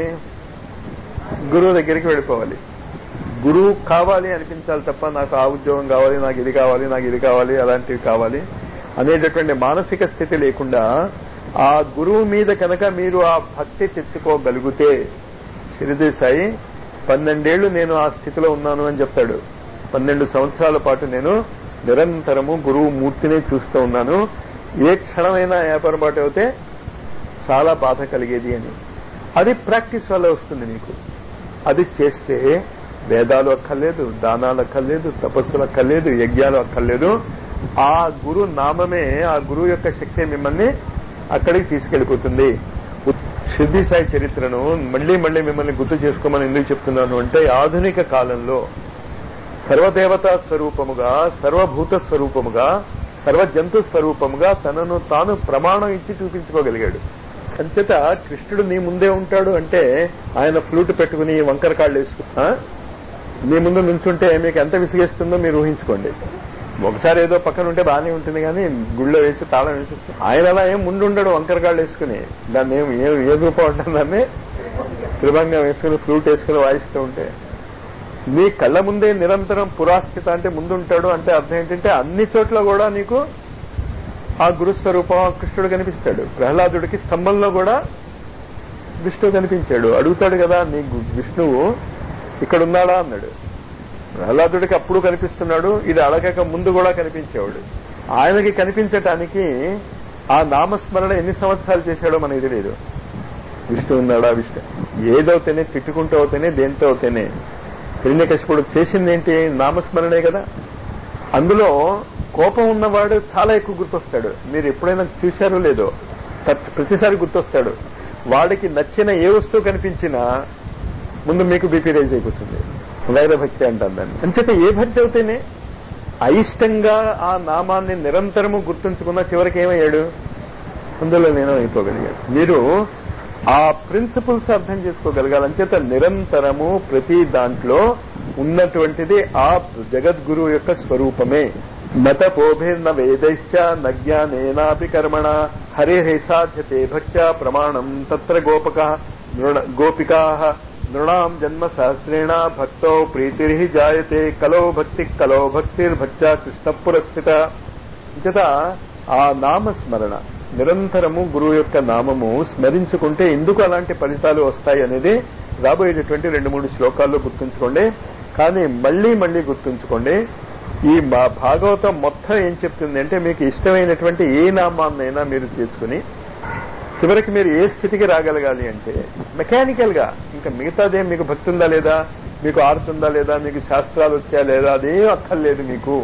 గురువు దగ్గరికి వెళ్ళిపోవాలి గురువు కావాలి అనిపించాలి తప్ప నాకు ఆ ఉద్యోగం కావాలి నాకు ఇది కావాలి నాకు ఇది కావాలి అలాంటివి కావాలి అనేటటువంటి మానసిక స్థితి లేకుండా ఆ గురువు మీద కనుక మీరు ఆ భక్తి తెచ్చుకోగలిగితే షిరిడి సాయి పన్నెండేళ్లు నేను ఆ స్థితిలో ఉన్నాను అని చెప్తాడు పన్నెండు సంవత్సరాల పాటు నేను నిరంతరము గురువు మూర్తిని చూస్తూ ఉన్నాను ఏ క్షణమైనా ఏపరపాటు అయితే చాలా బాధ కలిగేది అని అది ప్రాక్టీస్ వల్ల వస్తుంది నీకు అది చేస్తే వేదాలు అక్కర్లేదు దానాలు అక్కర్లేదు తపస్సులు అక్కర్లేదు యజ్ఞాలు అక్కర్లేదు ఆ గురు నామమే ఆ గురువు యొక్క శక్తి మిమ్మల్ని అక్కడికి తీసుకెళ్లిపోతుంది సిద్ధి సాయి చరిత్రను మళ్లీ మళ్లీ మిమ్మల్ని గుర్తు చేసుకోమని ఎందుకు చెప్తున్నాను అంటే ఆధునిక కాలంలో సర్వదేవతా స్వరూపముగా సర్వభూత స్వరూపముగా సర్వ జంతు స్వరూపముగా తనను తాను ప్రమాణం ఇచ్చి చూపించుకోగలిగాడు అంచేత కృష్ణుడు నీ ముందే ఉంటాడు అంటే ఆయన ఫ్లూట్ పెట్టుకుని వంకర కాళ్ళు వేసుకు ఆ? నీ ముందు నుంచుంటే మీకు ఎంత విసిగేస్తుందో మీరు ఊహించుకోండి ఒకసారి ఏదో పక్కన ఉంటే బాగానే ఉంటుంది కానీ గుళ్ళో వేసి తాళం వేసి ఆయన అలా ఏం ముందు ఉండడు వంకర కాళ్ళు వేసుకుని దాన్ని ఏం ఏ ఏ రూపం ఉంటుంది దాన్ని త్రిభంగం వేసుకుని ఫ్లూట్ వేసుకుని వాయిస్తూ ఉంటే నీ కళ్ళ ముందే నిరంతరం పురాస్థిత అంటే ముందుంటాడు అంటే అర్థం ఏంటంటే అన్ని చోట్ల కూడా నీకు ఆ గురుస్వరూపం ఆ కృష్ణుడు కనిపిస్తాడు ప్రహ్లాదుడికి స్తంభంలో కూడా విష్ణువు కనిపించాడు అడుగుతాడు కదా నీ గు- విష్ణువు ఇక్కడ ఉన్నాడా అన్నాడు ప్రహ్లాదుడికి అప్పుడు కనిపిస్తున్నాడు ఇది అడగక ముందు కూడా కనిపించేవాడు ఆయనకి కనిపించటానికి ఆ నామస్మరణ ఎన్ని సంవత్సరాలు చేశాడో మనకి తెలియదు విష్ణు ఉన్నాడా విష్ణు ఏదవుతేనే తిట్టుకుంటూ అవుతేనే దేంతో అవుతేనే హిరణ్యకశిపుడు చేసింది ఏంటి నామస్మరణే కదా అందులో కోపం ఉన్నవాడు చాలా ఎక్కువ గుర్తొస్తాడు మీరు ఎప్పుడైనా చూశారో లేదో ప్రతి- ప్రతిసారి గుర్తొస్తాడు వాడికి నచ్చిన ఏ వస్తువు కనిపించినా ముందు మీకు బీపీ రైజ్ అయిపోతుంది వైర భక్తి అంటాం దాన్ని అంచేత ఏ భక్తి అవుతేనే అయిష్టంగా ఆ నామాన్ని నిరంతరము గుర్తుంచుకున్న చివరికి ఏమయ్యాడు అందులో నేను అయిపోగలిగాడు మీరు ఆ ప్రిన్సిపల్స్ అర్థం చేసుకోగలగాలి అంచేత నిరంతరము ప్రతి దాంట్లో ఉన్నటువంటిది ఆ జగద్గురువు యొక్క స్వరూపమే నత పోభిర్న వేదైశ్చ న జ్ఞానేనాపి కర్మణ హరిహి సాధ్యతే భక్త్యా ప్రమాణం తత్ర గోపక గోపికా నృణాం జన్మ సహస్రేణ భక్తో ప్రీతిర్హి జాయతే కలో భక్తి కలో భక్తిర్భక్త్యా కృష్ణ పురస్థిత చేత ఆ నామస్మరణ నిరంతరము గురువు యొక్క నామము స్మరించుకుంటే ఎందుకు అలాంటి ఫలితాలు వస్తాయి అనేది రాబోయేటటువంటి రెండు మూడు శ్లోకాల్లో గుర్తుంచుకోండి కానీ మళ్లీ మళ్లీ గుర్తుంచుకోండి ఈ మా భాగవతం మొత్తం ఏం చెప్తుంది అంటే మీకు ఇష్టమైనటువంటి ఏ నామాన్నైనా మీరు తీసుకుని చివరికి మీరు ఏ స్థితికి రాగలగాలి అంటే మెకానికల్ గా ఇంకా మిగతాదేం మీకు భక్తి ఉందా లేదా మీకు ఆర్తుందా లేదా మీకు శాస్త్రాలు వచ్చా లేదా అదేం అక్కర్లేదు మీకు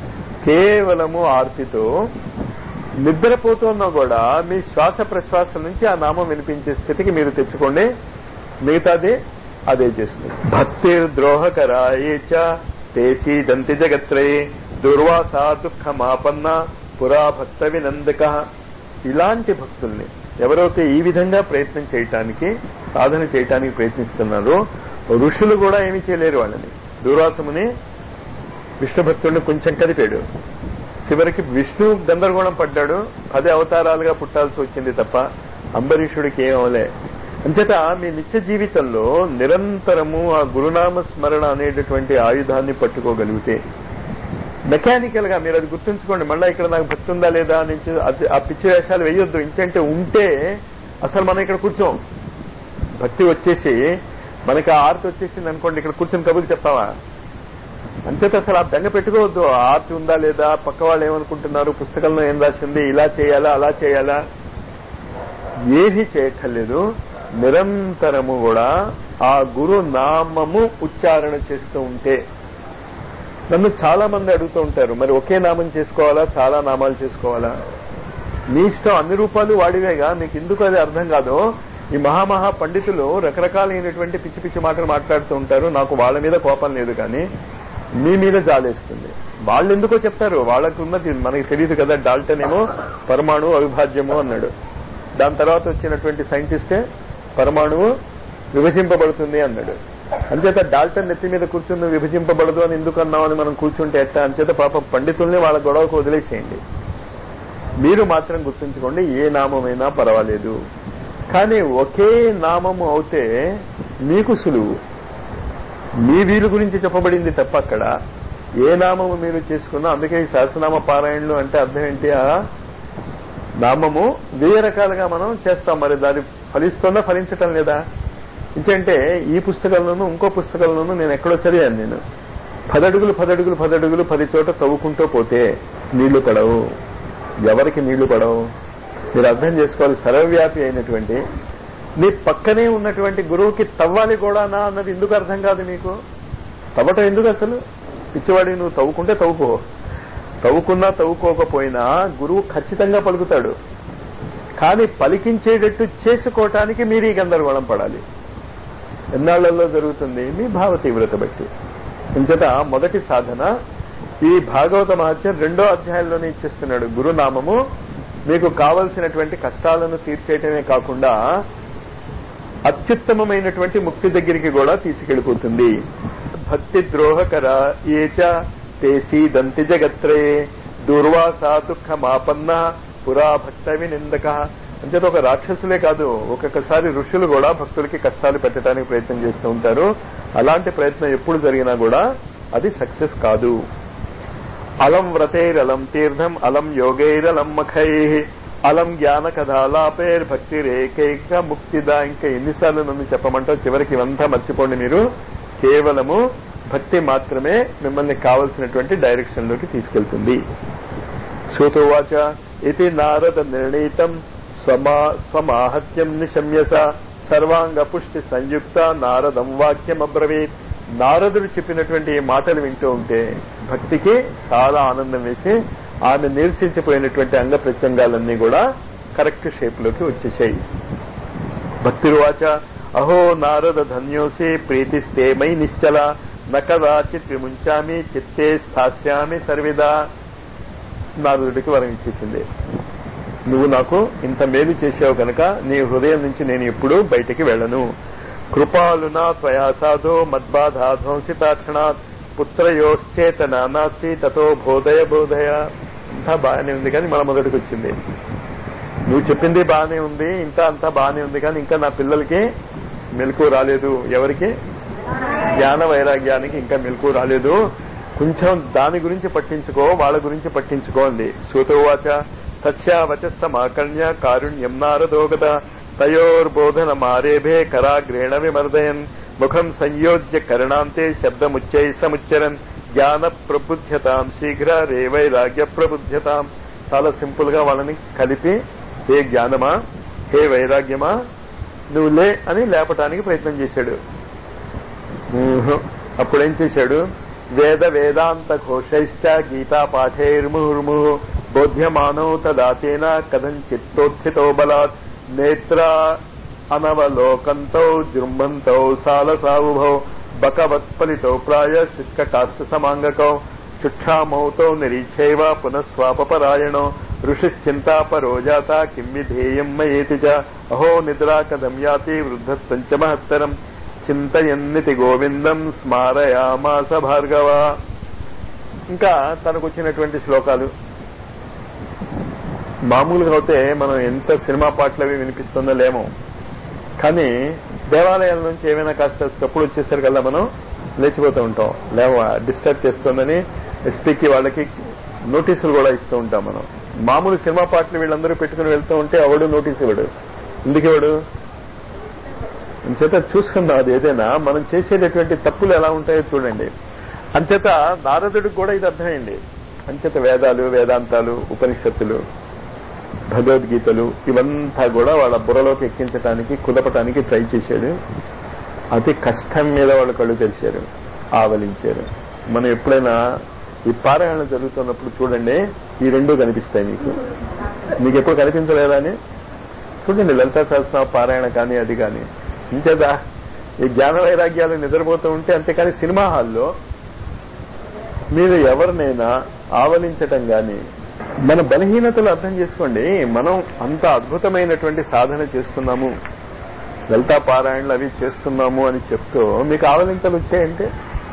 కేవలము ఆర్తితో నిద్రపోతున్నా కూడా మీ శ్వాస ప్రశ్వాస నుంచి ఆ నామం వినిపించే స్థితికి మీరు తెచ్చుకోండి మిగతాది అదే చేస్తుంది భక్తిర్ద్రోహకరాయే చ తేసీ దంతి జగత్రయే దుర్వాసా దుఃఖమాపన్న పురా భక్త వినందక ఇలాంటి భక్తుల్ని ఎవరైతే ఈ విధంగా ప్రయత్నం చేయటానికి సాధన చేయటానికి ప్రయత్నిస్తున్నారో ఋషులు కూడా ఏమీ చేయలేరు వాళ్ళని దుర్వాసముని విష్ణు భక్తుడిని కొంచెం కదిపాడు చివరికి విష్ణు గందరగోళం పడ్డాడు పది అవతారాలుగా పుట్టాల్సి వచ్చింది తప్ప అంబరీషుడికి ఏం అవలే అంచేత మీ నిత్య జీవితంలో నిరంతరము ఆ గురునామ స్మరణ అనేటటువంటి ఆయుధాన్ని పట్టుకోగలిగితే మెకానికల్ గా మీరు అది గుర్తుంచుకోండి మళ్ళీ ఇక్కడ నాకు భక్తి ఉందా లేదా నుంచి అది- ఆ పిచ్చి వేషాలు వేయొద్దు ఇంకంటే ఉంటే అసలు మనం ఇక్కడ కూర్చోం భక్తి వచ్చేసి మనకి ఆ ఆర్తి వచ్చేసింది అనుకోండి ఇక్కడ కూర్చొని కబుర్లు చెప్తావా అంచేత అసలు ఆ బెంగ పెట్టుకోవద్దు ఆ ఆర్తి ఉందా లేదా పక్క వాళ్ళు ఏమనుకుంటున్నారు పుస్తకంలో ఏం రాసింది ఇలా చేయాలా అలా చేయాలా ఏది చేయక్కర్లేదు నిరంతరము కూడా ఆ గురు నామము ఉచ్చారణ చేస్తూ ఉంటే నన్ను చాలా మంది అడుగుతూ ఉంటారు మరి ఒకే నామం చేసుకోవాలా చాలా నామాలు చేసుకోవాలా మీ ఇష్టం అన్ని రూపాలు వాడివేగా మీకు ఎందుకు అది అర్థం కాదు ఈ మహామహా పండితులు రకరకాలైనటువంటి పిచ్చి పిచ్చి మాటలు మాట్లాడుతూ ఉంటారు నాకు వాళ్ళ మీద కోపం లేదు కానీ మీ మీద జాలేస్తుంది వాళ్ళు ఎందుకో చెప్తారు వాళ్ళకు ఉన్నది మనకి తెలియదు కదా డాల్టన్ ఏమో పరమాణు అవిభాజ్యము అన్నాడు దాని తర్వాత వచ్చినటువంటి సైంటిస్టే పరమాణువు విభజింపబడుతుంది అన్నాడు అంచేత డాల్టన్ నెత్తి మీద కూర్చుని విభజింపబడదు అని ఎందుకు అన్నావు అని మనం కూర్చుంటే ఎట్టా అంచేత పాప పండితుల్ని వాళ్ళ గొడవకు వదిలేసేయండి మీరు మాత్రం గుర్తుంచుకోండి ఏ నామమైనా పర్వాలేదు కానీ ఒకే నామము అవుతే మీకు సులువు మీ వీలు గురించి చెప్పబడింది తప్ప అక్కడ ఏ నామము మీరు చేసుకున్నా అందుకే ఈ సహస్రనామ పారాయణలు అంటే అర్థం ఏంటి ఆ నామము వెయ్యి రకాలుగా మనం చేస్తాం మరి దాని ఫలిస్తుందా ఫలించటం లేదా ఇంకంటే ఈ పుస్తకంలోనూ ఇంకో పుస్తకంలోనూ నేను ఎక్కడో చదివాను నేను పదడుగులు పదడుగులు పదడుగులు పది చోట తవ్వుకుంటూ పోతే నీళ్లు పడవు ఎవరికి నీళ్లు పడవు మీరు అర్థం చేసుకోవాలి సర్వవ్యాపి అయినటువంటి నీ పక్కనే ఉన్నటువంటి గురువుకి తవ్వాలి కూడానా అన్నది ఎందుకు అర్థం కాదు మీకు తవ్వటం ఎందుకు అసలు పిచ్చివాడి నువ్వు తవ్వుకుంటే తవ్వుకో తవ్వుకున్నా తవ్వుకోకపోయినా గురువు ఖచ్చితంగా పలుకుతాడు కానీ పలికించేటట్టు చేసుకోవటానికి మీరు ఈ గందరగోళం పడాలి ఎన్నాళ్లలో జరుగుతుంది మీ భావ తీవ్రత బట్టి ఇంచట మొదటి సాధన ఈ భాగవత మహత్యం రెండో అధ్యాయంలోనే ఇచ్చేస్తున్నాడు గురునామము మీకు కావలసినటువంటి కష్టాలను తీర్చేయటమే కాకుండా అత్యుత్తమమైనటువంటి ముక్తి దగ్గరికి కూడా తీసుకెళ్లిపోతుంది భక్తి ద్రోహకర ఏచ తేసి దంతి జగత్రయే దూర్వాసా దుఃఖమాపన్న పురా భక్త వినిందక అంచేత ఒక రాక్షసులే కాదు ఒక్కొక్కసారి ఋషులు కూడా భక్తులకి కష్టాలు పెట్టడానికి ప్రయత్నం చేస్తూ ఉంటారు అలాంటి ప్రయత్నం ఎప్పుడు జరిగినా కూడా అది సక్సెస్ కాదు అలం వ్రతైరలం తీర్థం అలం యోగైరలం మఖై అలం జ్ఞాన కథాలాపేర్ భక్తి రేకైక ముక్తిదా ఇంకా ఎన్నిసార్లు నన్ను చెప్పమంటావు చివరికి ఇవంతా మర్చిపోండి మీరు కేవలము భక్తి మాత్రమే మిమ్మల్ని కావలసినటువంటి డైరెక్షన్ లోకి తీసుకెళ్తుంది సూతోవాచ ఇది నారద నిర్ణీతం స్వమా స్వమాహత్యం నిశమ్యస సర్వాంగ పుష్టి సంయుక్త నారదం వాక్యం అబ్రవీత్ నారదుడు చెప్పినటువంటి ఈ మాటలు వింటూ ఉంటే భక్తికి చాలా ఆనందం వేసి ఆమె నిరసించిపోయినటువంటి అంగ ప్రత్యంగాలన్నీ కూడా కరెక్ట్ షేప్ లోకి వచ్చేసాయి భక్తిరువాచ అహో నారద ధన్యోసి ప్రీతిస్తే మై నిశ్చల నకదాచిత్ విముంచామి చిత్తే స్థాస్యామి సర్విదా నారదుడికి వరం ఇచ్చేసింది నువ్వు నాకు ఇంత మేలు చేసావు కనుక నీ హృదయం నుంచి నేను ఎప్పుడూ బయటికి వెళ్ళను కృపాలునా త్వయాసాధో మద్బాధాధ్వంసితాక్షణాత్ పుత్రయోశ్చేతన నాస్తి తతో బోధయ బోధయ అంతా బాగానే ఉంది కానీ మన మొదటికి వచ్చింది నువ్వు చెప్పింది బాగానే ఉంది ఇంకా అంతా బాగానే ఉంది కానీ ఇంకా నా పిల్లలకి మెలకు రాలేదు ఎవరికి జ్ఞాన వైరాగ్యానికి ఇంకా మెలకు రాలేదు కొంచెం దాని గురించి పట్టించుకో వాళ్ళ గురించి పట్టించుకో అంది సూతోవాచ తస్యా వచస్తమాకర్ణ్య కారుణ్యం నారదోగత తయోర్బోధన మారేభే కరాగ్రేణ విమర్దయన్ ముఖం సంయోజ్య కరణాంతే శబ్దముచ్చై సముచ్చరన్ జ్ఞాన ప్రబుద్ధ్యతాం శీఘ్ర రే వైరాగ్య ప్రబుద్ధ్యతాం చాలా సింపుల్ గా వాళ్ళని కలిపి హే జ్ఞానమా హే వైరాగ్యమా నువ్వు లే అని లేపటానికి ప్రయత్నం చేశాడు ఊహు. అప్పుడేం చేశాడు వేద వేదాంత ఘోషైశ్చ గీతా పాఠైర్ముహుర్ము బోధ్యమానో తదాతేన కథంచిత్తోత్థితో బలాత్ నేత్ర అనవలోకంతో జృంభంతో సాలసావుభౌ బకవత్ఫలితో ప్రాయ శుష్క కాష్ట సమాంగకౌ చుక్షామౌతో నిరీక్షైవ పునఃస్వాపపరాయణో ఋషిశ్చింతాపరో జాత కిం విధేయం మయేతి చ అహో నిద్రా కథం యాతి వృద్ధత్వం చ మహత్తరం చింతయన్నితి గోవిందం స్మారయామాస భార్గవ ఇంకా తనకు వచ్చినటువంటి శ్లోకాలు మామూలుగా అయితే మనం ఎంత సినిమా పాటలు అవి వినిపిస్తుందో లేమో కానీ దేవాలయాల నుంచి ఏమైనా కాస్త చప్పుడు వచ్చేసరికల్లా మనం లేచిపోతూ ఉంటాం లేవ డిస్టర్బ్ చేస్తుందని ఎస్పీకి వాళ్ళకి నోటీసులు కూడా ఇస్తూ ఉంటాం మనం మామూలు సినిమా పాటలు వీళ్ళందరూ పెట్టుకుని వెళ్తూ ఉంటే అవడు నోటీస్ ఇవ్వడు ఎందుకు ఇవ్వడు అంచేత చూసుకుందాం అది ఏదైనా మనం చేసేటటువంటి తప్పులు ఎలా ఉంటాయో చూడండి అంచేత నారదుడికి కూడా ఇది అర్థమైంది అంచేత వేదాలు వేదాంతాలు ఉపనిషత్తులు భగవద్గీతలు ఇవంతా కూడా వాళ్ళ బుర్రలోకి ఎక్కించడానికి కుదపటానికి ట్రై చేశాడు అతి కష్టం మీద వాళ్ళు కళ్ళు తెరిచారు ఆవలించారు మనం ఎప్పుడైనా ఈ పారాయణ జరుగుతున్నప్పుడు చూడండి ఈ రెండు కనిపిస్తాయి మీకు మీకు ఎప్పుడు కనిపించలేదా అని చూడండి లలితా సహస్ర పారాయణ కానీ అది కానీ ఇంచేదా ఈ జ్ఞాన వైరాగ్యాలు నిద్రపోతూ ఉంటే అంతేకాని సినిమా హాల్లో మీరు ఎవరినైనా ఆవలించటం గాని మన బలహీనతలు అర్థం చేసుకోండి మనం అంత అద్భుతమైనటువంటి సాధన చేస్తున్నాము లలితా పారాయణలు అవి చేస్తున్నాము అని చెప్తూ మీకు ఆవలింతలు వచ్చాయంటే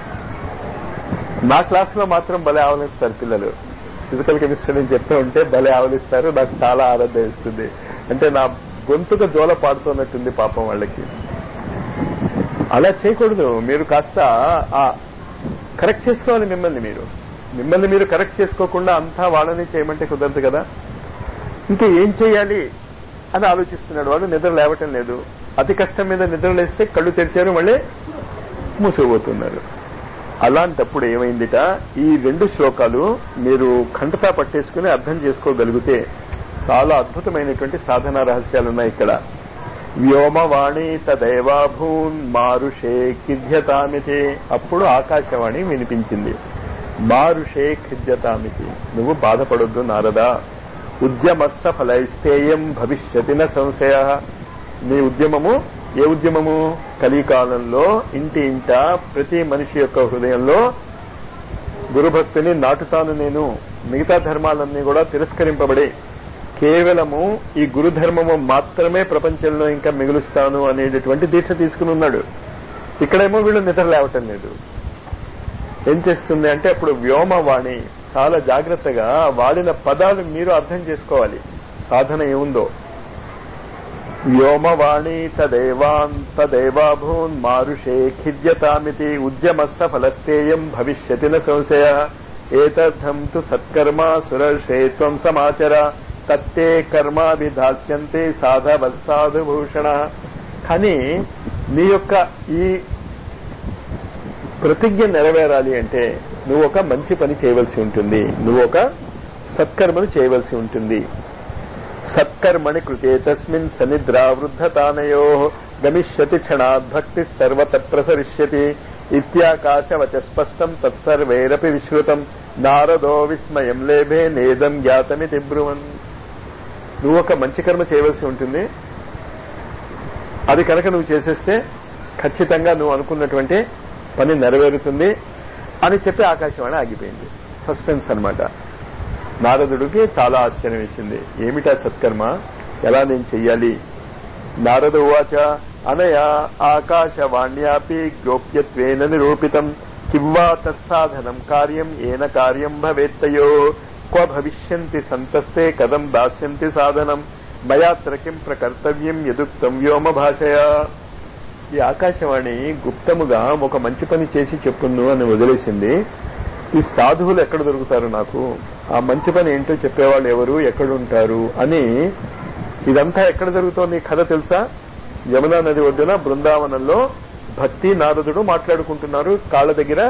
నా క్లాసులో మాత్రం భలే ఆవలిస్తారు పిల్లలు ఫిజికల్ కెమిస్ట్రీ నేను చెప్తూ ఉంటే భలే ఆవలిస్తారు నాకు చాలా ఆరాధన ఇస్తుంది అంటే నా గొంతుక జోల పాడుతున్నట్టుంది పాపం వాళ్ళకి అలా చేయకూడదు మీరు కాస్త ఆ కరెక్ట్ చేసుకోవాలి మిమ్మల్ని మీరు మిమ్మల్ని మీరు కరెక్ట్ చేసుకోకుండా అంతా వాళ్ళని చేయమంటే కుదరదు కదా ఇంకా ఏం చేయాలి అని ఆలోచిస్తున్నాడు వాడు నిద్ర లేవటం లేదు అతి కష్టం మీద నిద్ర లేస్తే కళ్ళు తెరిచారు మళ్ళీ మూసుకుపోతున్నారు అలాంటప్పుడు ఏమైందిట ఈ రెండు శ్లోకాలు మీరు కంటతా పట్టేసుకుని అర్థం చేసుకోగలిగితే చాలా అద్భుతమైనటువంటి సాధనా రహస్యాలు ఉన్నాయి ఇక్కడ వ్యోమవాణి తదైవాభూన్ మారుషే కిధ్యతామితే అప్పుడు ఆకాశవాణి వినిపించింది మారుషే ఖిద్యతామితి నువ్వు బాధపడొద్దు నారదా ఉద్యమస్స ఫలైస్తేయం భవిష్యతిన సంశయ నీ ఉద్యమము ఏ ఉద్యమము కలికాలంలో ఇంటి ఇంట ప్రతి మనిషి యొక్క హృదయంలో గురుభక్తిని నాటుతాను నేను మిగతా ధర్మాలన్నీ కూడా తిరస్కరింపబడి కేవలము ఈ గురుధర్మము మాత్రమే ప్రపంచంలో ఇంకా మిగులుస్తాను అనేటటువంటి దీక్ష తీసుకుని ఉన్నాడు ఇక్కడేమో వీళ్ళు నిద్ర లేవటం లేదు ఏం చేస్తుంది అంటే అప్పుడు వ్యోమవాణి చాలా జాగ్రత్తగా వాడిన పదాలు మీరు అర్థం చేసుకోవాలి సాధన ఏముందో వ్యోమవాణి తదేవాన్ తదేవాభూన్ మారుషే ఖిద్యతామితి ఉద్యమస్స ఫలస్తేయం భవిష్యతి న సంశయ ఏతర్థం తు సత్కర్మ సురర్షే త్వం సమాచర తత్తే కర్మాభిధాస్యంతే సాధవత్సాధుభూషణ కానీ నీ యొక్క ఈ ప్రతిజ్ఞ నెరవేరాలి అంటే నువ్వు ఒక మంచి పని చేయవలసి ఉంటుంది నువ్వు ఒక సత్కర్మను చేయవలసి ఉంటుంది సత్కర్మణి కృతే తస్మిన్ సనిద్రావృద్ధతానయో గమిష్యతి క్షణాత్ భక్తి సర్వత ప్రసరిష్యతి ఇత్యాకాశవచ స్పష్టం తత్సర్వైరపి విశ్రుతం నారదో విస్మయం లేభే నేదం జ్ఞాతమితి బ్రువన్ నువ్వు ఒక మంచి కర్మ చేయవలసి ఉంటుంది అది కనుక నువ్వు చేసేస్తే ఖచ్చితంగా నువ్వు అనుకున్నటువంటి పని నెరవేరుతుంది అని చెప్పి ఆకాశవాణి ఆగిపోయింది సస్పెన్స్ అన్నమాట నారదుడికి చాలా ఆశ్చర్యం వేసింది ఏమిటా సత్కర్మ ఎలా నేను చెయ్యాలి నారద ఉవాచ అనయా ఆకాశవాణ్యాపి గోప్యత్వేన నిరూపితం కివ్వా తత్సాధనం కార్యం ఏన కార్యం భవేత్తయో క్వ భవిష్యంతి సంతస్తే కథం దాస్యంతి సాధనం మయాత్ర కిం ప్రకర్తవ్యం యదుక్తం వ్యోమ భాషయా ఈ ఆకాశవాణి గుప్తముగా ఒక మంచి పని చేసి చెప్పును అని వదిలేసింది ఈ సాధువులు ఎక్కడ దొరుకుతారు నాకు ఆ మంచి పని ఏంటో చెప్పేవాళ్ళు ఎవరు ఎక్కడుంటారు అని ఇదంతా ఎక్కడ జరుగుతోంది ఈ కథ తెలుసా యమునా నది ఒడ్డున బృందావనంలో భక్తి నారదుడు మాట్లాడుకుంటున్నారు కాళ్ళ దగ్గర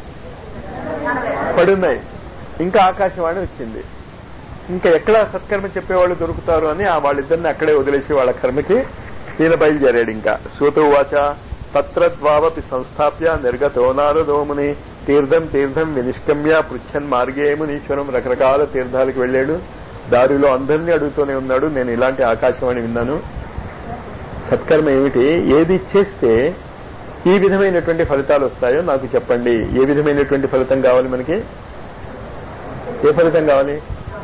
పడున్నాయి ఇంకా ఆకాశవాణి వచ్చింది ఇంకా ఎక్కడ సత్కర్మ చెప్పేవాళ్ళు దొరుకుతారు అని ఆ వాళ్ళిద్దరిని అక్కడే వదిలేసి వాళ్ళ కర్మకి ఈయన బయలుదేరాడు ఇంకా సూతోవాచ తత్రద్వావపి సంస్థాప్య నిర్గతో నారదోముని తీర్థం తీర్థం వినిష్కమ్య పృచ్ఛన్ మార్గే మునీశ్వరం రకరకాల తీర్థాలకు వెళ్ళాడు దారిలో అందరినీ అడుగుతూనే ఉన్నాడు నేను ఇలాంటి ఆకాశవాణి విన్నాను సత్కర్మ ఏమిటి ఏది చేస్తే ఈ విధమైనటువంటి ఫలితాలు వస్తాయో నాకు చెప్పండి ఏ విధమైనటువంటి ఫలితం కావాలి మనకి ఏ ఫలితం కావాలి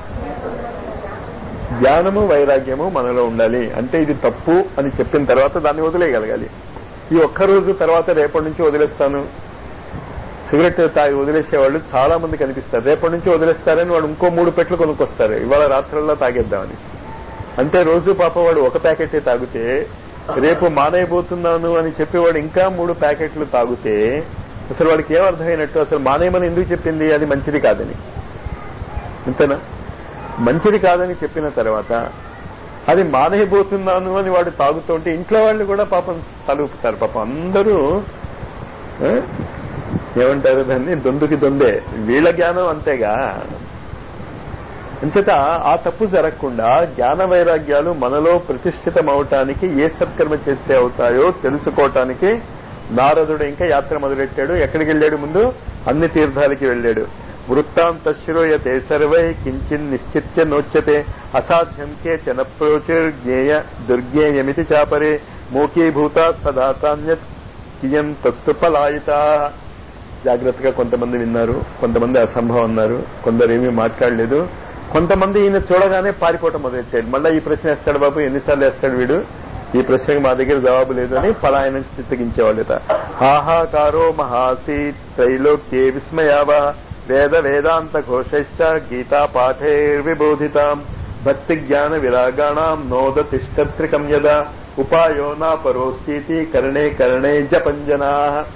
జ్ఞానము వైరాగ్యము మనలో ఉండాలి అంటే ఇది తప్పు అని చెప్పిన తర్వాత దాన్ని వదిలేయగలగాలి ఈ ఒక్క రోజు తర్వాత రేపటి నుంచి వదిలేస్తాను సిగరెట్ తాగి వదిలేసేవాళ్ళు చాలా మంది కనిపిస్తారు రేపటి నుంచి వదిలేస్తారని వాడు ఇంకో మూడు పెట్లు కొనుక్కొస్తారు ఇవాళ రాత్రుల్లో తాగేద్దామని అంటే రోజు పాప వాడు ఒక ప్యాకెటే తాగితే రేపు మానేయబోతున్నాను అని చెప్పేవాడు ఇంకా మూడు ప్యాకెట్లు తాగితే అసలు వాడికి ఏం అర్థమైనట్టు అసలు మానేయమని ఎందుకు చెప్పింది అది మంచిది కాదని అంతేనా మంచిది కాదని చెప్పిన తర్వాత అది మానేయబోతున్నాను అని వాడు తాగుతుంటే ఇంట్లో వాళ్ళు కూడా పాపం తలుపుతారు పాపం అందరూ ఆ, ఏమంటారు దాన్ని దొందుకి దొందే వీళ్ళ జ్ఞానం అంతేగా అంచేత ఆ తప్పు జరగకుండా జ్ఞాన వైరాగ్యాలు మనలో ప్రతిష్ఠితం అవటానికి ఏ సత్కర్మ చేస్తే అవుతాయో తెలుసుకోవటానికి నారదుడు ఇంకా యాత్ర మొదలెట్టాడు ఎక్కడికి వెళ్ళాడు ముందు అన్ని తీర్థాలకి వెళ్ళాడు వృత్తాంత శ్రూయతే సర్వై కించిన్ నిశ్చిత్య నోచ్యతే అసాధ్యం కేచన ప్రోచుర్జ్ఞేయ దుర్జ్ఞేయమితి చాపరే మూకీభూత సదాతాన్యత్ కియం తస్తు పలాయిత జాగ్రత్తగా కొంతమంది విన్నారు కొంతమంది అసంభవం అన్నారు కొందరు ఏమీ మాట్లాడలేదు కొంతమంది ఈయన చూడగానే పారిపోవటం మొదలెట్టాడు మళ్ళీ ఈ ప్రశ్న వేస్తాడు బాబు ఎన్నిసార్లు వేస్తాడు వీడు ఈ ప్రశ్నకి మా దగ్గర జవాబు లేదు అని పలాయనం చిత్తగించేవాళ్ళట హాహాకారో మహాసీ త్రైలోక్యే విస్మయావ వేద వేదాంత ఘోషైశ్చ గీతా పాఠైర్విబోధితాం భక్తి జ్ఞాన విరాగాణం నోద తిష్టత్రికం యద ఉపాయో నా పరోస్థితి కరణే కరణే జపంజనా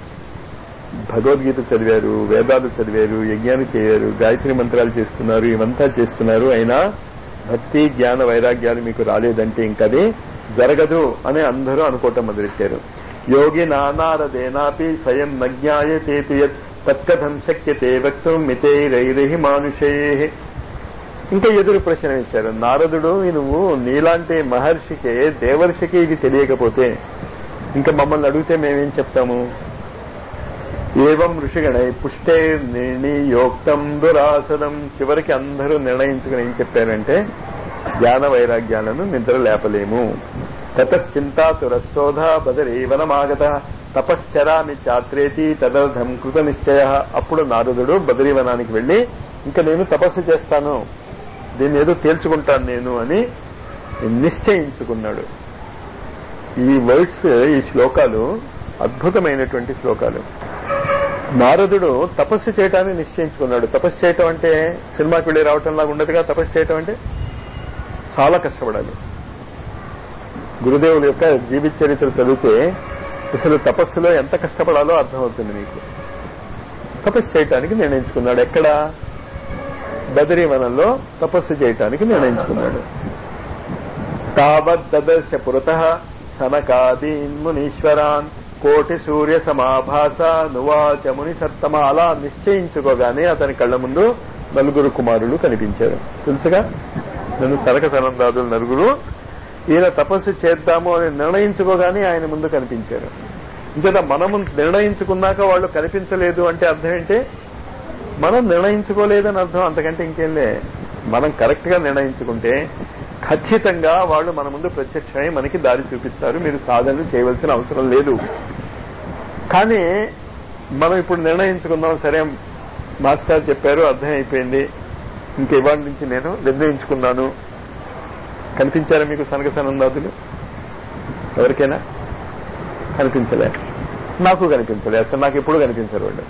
భగవద్గీత చదివారు వేదాలు చదివారు యజ్ఞాలు చేయారు గాయత్రి మంత్రాలు చేస్తున్నారు ఇవంతా చేస్తున్నారు అయినా భక్తి జ్ఞాన వైరాగ్యాలు మీకు రాలేదంటే ఇంకది జరగదు అని అందరూ అనుకోవటం మొదలెట్టారు యోగి నానారదేనాపి స్వయం నజ్ఞాయతేతు యత్ తత్కథం శక్యతే వక్తం మితైరైరి మానుషే ఇంకా ఎదురు ప్రశ్న వేశారు నారదుడు నువ్వు నీలాంటి మహర్షికే దేవర్షికి ఇది తెలియకపోతే ఇంకా మమ్మల్ని అడిగితే మేమేం చెప్తాము ఏవం ఋషిగణై పుష్టే నిర్ణయోక్తం దురాసనం చివరికి అందరూ నిర్ణయించుకుని ఏం చెప్పారంటే జ్ఞాన వైరాగ్యాలను నిద్ర లేపలేము తతశ్చింతాతురశోధ బదరీవనమాగత తపశ్చరామి చాత్రేతి తదర్థం కృత నిశ్చయ అప్పుడు నారదుడు బదరీవనానికి వెళ్లి ఇంకా నేను తపస్సు చేస్తాను దీన్ని ఏదో తేల్చుకుంటాను నేను అని నిశ్చయించుకున్నాడు ఈ వర్డ్స్ ఈ శ్లోకాలు అద్భుతమైనటువంటి శ్లోకాలు నారదుడు తపస్సు చేయటాన్ని నిశ్చయించుకున్నాడు తపస్సు చేయటం అంటే సినిమాకి వెళ్ళి రావటం లాగా ఉండదుగా తపస్సు చేయటం అంటే చాలా కష్టపడాలి గురుదేవుల యొక్క జీవిత చరిత్ర చదివితే అసలు తపస్సులో ఎంత కష్టపడాలో అర్థమవుతుంది మీకు తపస్సు చేయటానికి నిర్ణయించుకున్నాడు ఎక్కడ బదరీవనంలో తపస్సు చేయటానికి నిర్ణయించుకున్నాడు తావద్దర్శ పురత సనకాదీన్ మునీశ్వరాన్ కోటి సూర్య సమాభాస నువాచ ముని సత్తమ అలా నిశ్చయించుకోగానే అతని కళ్ళ ముందు నలుగురు కుమారులు కనిపించారు తెలుసుగా నన్ను సరక సనందాదులు నలుగురు ఈయన తపస్సు చేద్దాము అని నిర్ణయించుకోగానే ఆయన ముందు కనిపించారు ఇంకేత మనము నిర్ణయించుకున్నాక వాళ్ళు కనిపించలేదు అంటే అర్థం ఏంటి మనం నిర్ణయించుకోలేదని అర్థం అంతకంటే ఇంకేంలే మనం కరెక్ట్ గా నిర్ణయించుకుంటే ఖచ్చితంగా వాళ్ళు మన ముందు ప్రత్యక్షమై మనకి దారి చూపిస్తారు మీరు సాధనలు చేయవలసిన అవసరం లేదు కానీ మనం ఇప్పుడు నిర్ణయించుకుందాం సరే మాస్టర్ చెప్పారు అర్థం అయిపోయింది ఇంక ఇవాళ నుంచి నేను నిర్ణయించుకున్నాను కనిపించారా మీకు సనక సనందాదులు ఎవరికైనా కనిపించలే నాకు కనిపించలే అసలు నాకు ఎప్పుడు కనిపించరు వాళ్ళు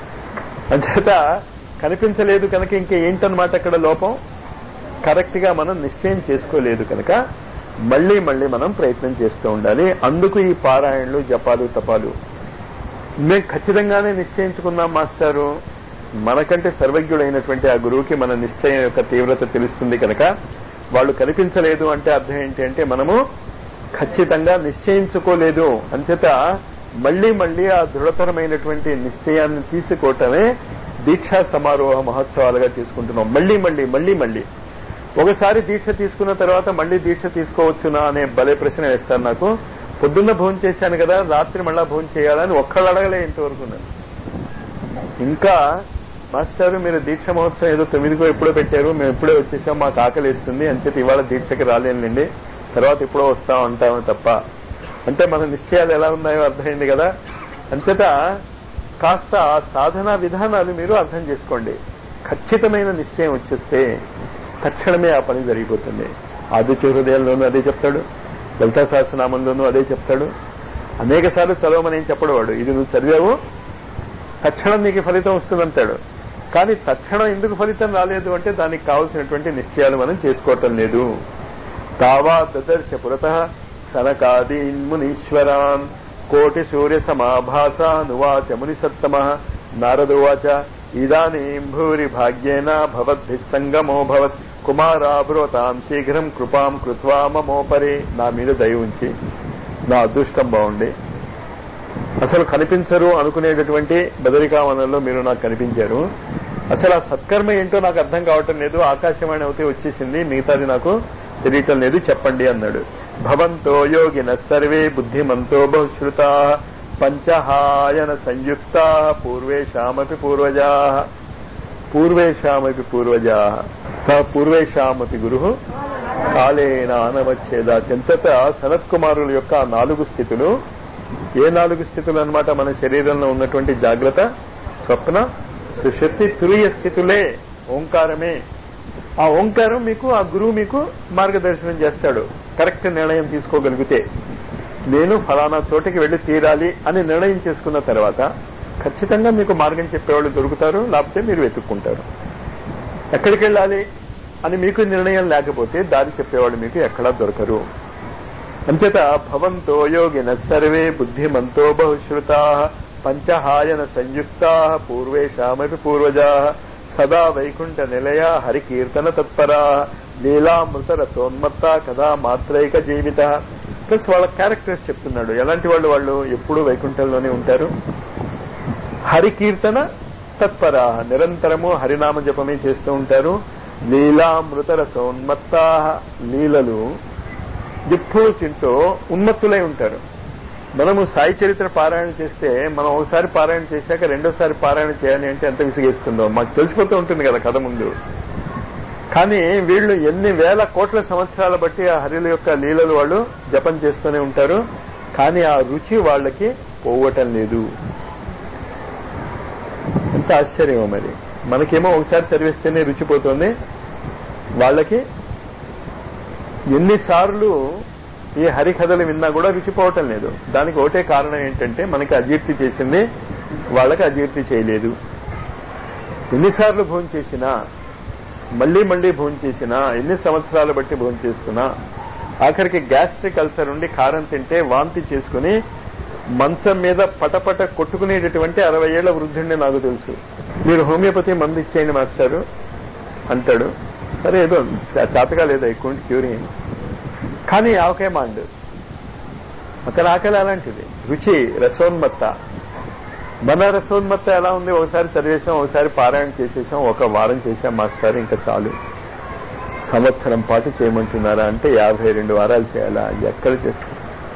అంచేత కనిపించలేదు కనుక ఇంకా ఏంటన్నమాట అక్కడ లోపం కరెక్ట్ గా మనం నిశ్చయం చేసుకోలేదు కనుక మళ్లీ మళ్లీ మనం ప్రయత్నం చేస్తూ ఉండాలి అందుకు ఈ పారాయణలు జపాలు తపాలు మేము ఖచ్చితంగానే నిశ్చయించుకున్నాం మాస్టారు మనకంటే సర్వజ్ఞుడైనటువంటి ఆ గురువుకి మన నిశ్చయం యొక్క తీవ్రత తెలుస్తుంది కనుక వాళ్ళు కనిపించలేదు అంటే అర్థం ఏంటి అంటే మనము ఖచ్చితంగా నిశ్చయించుకోలేదు అంచేత మళ్లీ మళ్లీ ఆ దృఢతరమైనటువంటి నిశ్చయాన్ని తీసుకోవటమే దీక్షా సమారోహ మహోత్సవాలుగా తీసుకుంటున్నాం మళ్లీ మళ్లీ మళ్లీ మళ్లీ ఒకసారి దీక్ష తీసుకున్న తర్వాత మళ్లీ దీక్ష తీసుకోవచ్చునా అనే భలే ప్రశ్న వేస్తాను నాకు పొద్దున్న భోజనం చేశాను కదా రాత్రి మళ్ళా భోజనం చేయాలని ఒక్కళ్ళు అడగలే ఇంతవరకు నేను ఇంకా మాస్టారు మీరు దీక్ష మహోత్సవం ఏదో తొమ్మిదికో ఎప్పుడో పెట్టారు మేము ఎప్పుడే వచ్చేసాం మాకు ఆకలి వేస్తుంది అంచేత ఇవాళ దీక్షకి రాలేనండి తర్వాత ఎప్పుడో వస్తాం అంటాము తప్ప అంటే మన నిశ్చయాలు ఎలా ఉన్నాయో అర్థమైంది కదా అంచేత కాస్త సాధనా విధానాలు మీరు అర్థం చేసుకోండి ఖచ్చితమైన నిశ్చయం వచ్చేస్తే తక్షణమే ఆ పని జరిగిపోతుంది ఆదిత్య హృదయంలోనూ అదే చెప్తాడు లలితా సహస్రనామంలోనూ అదే చెప్తాడు అనేక సార్లు చదవమని ఏం చెప్పడు వాడు ఇది నువ్వు చదివావు తక్షణం నీకు ఫలితం వస్తుందంటాడు కానీ తక్షణం ఎందుకు ఫలితం రాలేదు అంటే దానికి కావలసినటువంటి నిశ్చయాలు మనం చేసుకోవటం లేదు తావా దదర్శ పురత సనకాదీన్ మునీశ్వరాన్ కోటి సూర్య సమాభాసానువాచ ముని సత్తమ నారదువాచ ఇదానీం భూరి భాగ్యేన భవద్భి సంగమో భవత్ కుమారాబ్రోతాం శీఘ్రం కృపాం కృత్వా మమోపరి నా మీద దయ ఉంచి నా అదృష్టం బాగుండి అసలు కనిపించరు అనుకునేటటువంటి బదరికావనంలో మీరు నాకు కనిపించారు అసలు ఆ సత్కర్మ ఏంటో నాకు అర్థం కావటం లేదు ఆకాశవాణి అవుతే వచ్చేసింది మిగతాది నాకు తెలియటం లేదు చెప్పండి అన్నాడు భవంతో యోగిన సర్వే బుద్ధిమంతో బహుశ్రుత పంచహాయన సంయుక్త పూర్వేషామపి పూర్వజా పూర్వేషామపి పూర్వజా స పూర్వేషామపి గురు కాలేన అనవచ్చేద చెంతట సనత్ కుమారుల యొక్క ఆ నాలుగు స్థితులు ఏ నాలుగు స్థితులు అన్నమాట మన శరీరంలో ఉన్నటువంటి జాగ్రత్త స్వప్న సుశక్తి తురియ స్థితులే ఓంకారమే ఆ ఓంకారం మీకు ఆ గురువు మీకు మార్గదర్శనం చేస్తాడు కరెక్ట్ నిర్ణయం తీసుకోగలిగితే నేను ఫలానా చోటికి వెళ్లి తీరాలి అని నిర్ణయం చేసుకున్న తర్వాత ఖచ్చితంగా మీకు మార్గం చెప్పేవాళ్ళు దొరుకుతారు లేకపోతే మీరు వెతుక్కుంటారు ఎక్కడికి వెళ్ళాలి అని మీకు నిర్ణయం లేకపోతే దారి చెప్పేవాళ్ళు మీకు ఎక్కడా దొరకరు అంచేత భవంతో యోగిన సర్వే బుద్ధిమంతో బహుశ్రుతా పంచహాయన సంయుక్తా పూర్వేషామపి పూర్వజా సదా వైకుంఠ నిలయ హరికీర్తన తత్పరా లీలామృత రసోన్మత్త కథా మాత్రైక జీవిత ప్లస్ వాళ్ళ క్యారెక్టర్స్ చెప్తున్నాడు ఎలాంటి వాళ్ళు వాళ్ళు ఎప్పుడూ వైకుంఠంలోనే ఉంటారు హరికీర్తన తత్పర నిరంతరము హరినామ జపమే చేస్తూ ఉంటారు లీలామృత రసోన్మత్త లీలలు ఎప్పుడూ తింటూ ఉన్మత్తులై ఉంటారు మనము సాయి చరిత్ర పారాయణ చేస్తే మనం ఒకసారి పారాయణ చేశాక రెండోసారి పారాయణ చేయాలి అంటే ఎంత విసిగిస్తుందో మాకు తెలిసిపోతూ ఉంటుంది కదా కథ ముందు కానీ వీళ్ళు ఎన్ని వేల కోట్ల సంవత్సరాల బట్టి ఆ హరిల యొక్క లీలలు వాళ్ళు జపం చేస్తూనే ఉంటారు కానీ ఆ రుచి వాళ్ళకి పోవటం లేదు ఎంత ఆశ్చర్యం మరి మనకేమో ఒకసారి చదివిస్తేనే రుచిపోతుంది వాళ్ళకి ఎన్నిసార్లు ఈ హరికథలు విన్నా కూడా రుచిపోవటం లేదు దానికి ఒకటే కారణం ఏంటంటే మనకి అజీర్తి చేసింది వాళ్ళకి అజీర్తి చేయలేదు ఎన్నిసార్లు భోజనం చేసినా మళ్లీ మళ్లీ భోజనం చేసినా ఎన్ని సంవత్సరాలు బట్టి భోజనం చేస్తున్నా ఆఖరికి గ్యాస్ట్రిక్ అల్సర్ ఉండి కారం తింటే వాంతి చేసుకుని మంచం మీద పటపట కొట్టుకునేటటువంటి అరవై ఏళ్ల వృద్ధుడిని నాకు తెలుసు మీరు హోమియోపతి మందు ఇచ్చేయండి మాస్టారు అంటాడు సరే ఏదో చేతగా లేదా ఎక్కువ క్యూరింగ్ కానీ ఆవకాయ మాండు అతని ఆకలి అలాంటిది రుచి రసోన్మత్త మన రసోన్మత్త ఎలా ఉంది ఒకసారి చదివేశాం ఒకసారి పారాయణ చేసేసాం ఒక వారం చేశాం మాస్టర్ ఇంకా చాలు సంవత్సరం పాటు చేయమంటున్నారా అంటే యాభై రెండు వారాలు చేయాలా ఎక్కడ చేస్తారు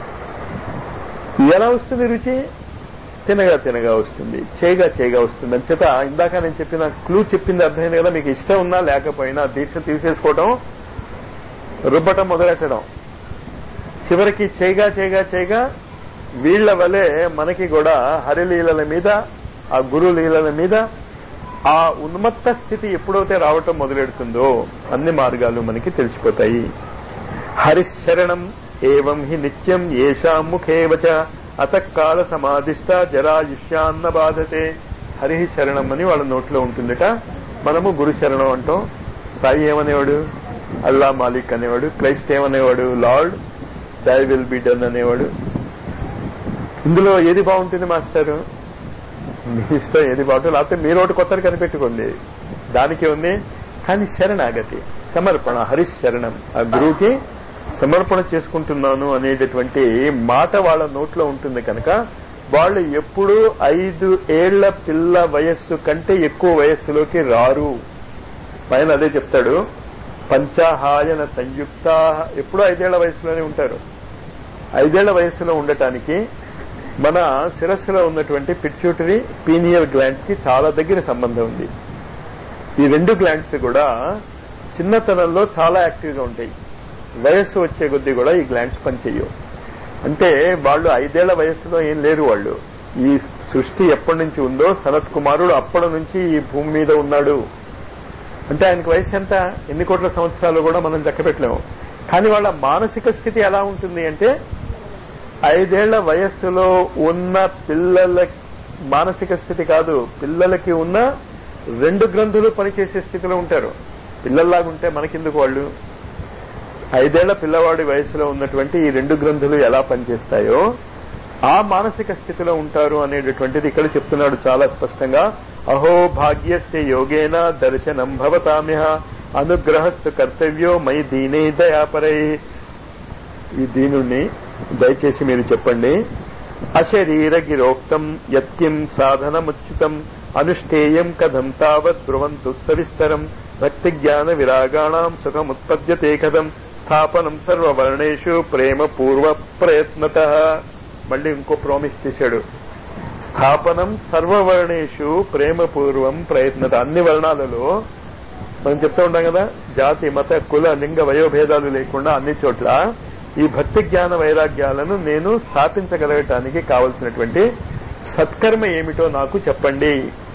ఎలా వస్తుంది రుచి తినగా తినగా వస్తుంది చేయగా చేయగా వస్తుంది అని చేత ఇందాక నేను చెప్పిన క్లూ చెప్పింది అర్థమైంది కదా మీకు ఇష్టం ఉన్నా లేకపోయినా దీక్ష తీసేసుకోవడం రుబ్బటం మొదలెట్టడం చివరికి చేయగా చేయగా చేయగా వీళ్ల వలె మనకి కూడా హరిలీలల మీద ఆ గురు లీలల మీద ఆ ఉన్మత్త స్థితి ఎప్పుడైతే రావటం మొదలెడుతుందో అన్ని మార్గాలు మనకి తెలిసిపోతాయి హరిశరణం ఏవం హి నిత్యం ఏషాం ముఖేవచ అతకాల సమాధిష్ట జరాయుష్యాన్న బాధతే హరి శరణం అని వాళ్ళ నోట్లో ఉంటుందట మనము గురు శరణం అంటాం సాయి ఏమనేవాడు అల్లా మాలిక్ అనేవాడు క్రైస్ట్ ఏమనేవాడు lord thy will be done అనేవాడు ఇందులో ఏది బాగుంటుంది మాస్టారు మీ ఇష్టం ఏది బాగుంటుంది లేకపోతే మీరు ఒకటి కొత్తది కనిపెట్టుకోండి దానికి ఉంది కానీ శరణాగతి సమర్పణ హరిశరణం ఆ గురువుకి సమర్పణ చేసుకుంటున్నాను అనేటటువంటి మాట వాళ్ళ నోట్లో ఉంటుంది కనుక వాళ్ళు ఎప్పుడూ ఐదు ఏళ్ల పిల్ల వయస్సు కంటే ఎక్కువ వయస్సులోకి రారు పైన అదే చెప్తాడు పంచాహాయన సంయుక్త ఎప్పుడూ ఐదేళ్ల వయసులోనే ఉంటారు ఐదేళ్ల వయసులో ఉండటానికి మన శిరస్సులో ఉన్నటువంటి పిట్యూటరీ పీనియల్ గ్లాండ్స్ కి చాలా దగ్గర సంబంధం ఉంది ఈ రెండు గ్లాండ్స్ కూడా చిన్నతనంలో చాలా యాక్టివ్ గా ఉంటాయి వయస్సు వచ్చే కొద్దీ కూడా ఈ గ్లాండ్స్ పనిచేయవు అంటే వాళ్ళు ఐదేళ్ల వయస్సులో ఏం లేరు వాళ్ళు ఈ సృష్టి ఎప్పటి నుంచి ఉందో సనత్ కుమారుడు అప్పటి నుంచి ఈ భూమి మీద ఉన్నాడు అంటే ఆయనకు వయసు ఎంత ఎన్ని కోట్ల సంవత్సరాలు కూడా మనం దక్కపెట్టలేము కానీ వాళ్ళ మానసిక స్థితి ఎలా ఉంటుంది అంటే ఐదేళ్ల వయస్సులో ఉన్న పిల్లల మానసిక స్థితి కాదు పిల్లలకి ఉన్న రెండు గ్రంథులు పనిచేసే స్థితిలో ఉంటారు పిల్లల్లాగుంటే మనకెందుకు వాళ్ళు ఐదేళ్ల పిల్లవాడి వయసులో ఉన్నటువంటి ఈ రెండు గ్రంథులు ఎలా పనిచేస్తాయో ఆ మానసిక స్థితిలో ఉంటారు అనేటటువంటిది ఇక్కడ చెప్తున్నాడు చాలా స్పష్టంగా అహో భాగ్యస్య యోగేన దర్శనం భవతామ్య అనుగ్రహస్థు కర్తవ్యో మై దీనే దయాపరై ఈ దీనుణ్ణి దయచేసి మీరు చెప్పండి అశరీర గిరోక్తం యత్కిం సాధనముచ్యుతం అనుష్ఠేయం కథం తావత్ బ్రువంతు సవిస్తరం భక్తి జ్ఞాన విరాగాణం సుఖముత్పద్యతే కథం స్థాపనం సర్వవర్ణేషు ప్రేమ పూర్వ ప్రయత్నత మళ్ళీ ఇంకో ప్రామిస్ చేశాడు స్థాపనం సర్వవర్ణేషు ప్రేమపూర్వం ప్రయత్నత అన్ని వర్ణాలలో మనం చెప్తూ ఉంటాం కదా జాతి మత కుల లింగ వయోభేదాలు లేకుండా అన్ని చోట్ల ఈ భక్తి జ్ఞాన వైరాగ్యాలను నేను స్థాపించగలగటానికి కావలసినటువంటి సత్కర్మ ఏమిటో నాకు చెప్పండి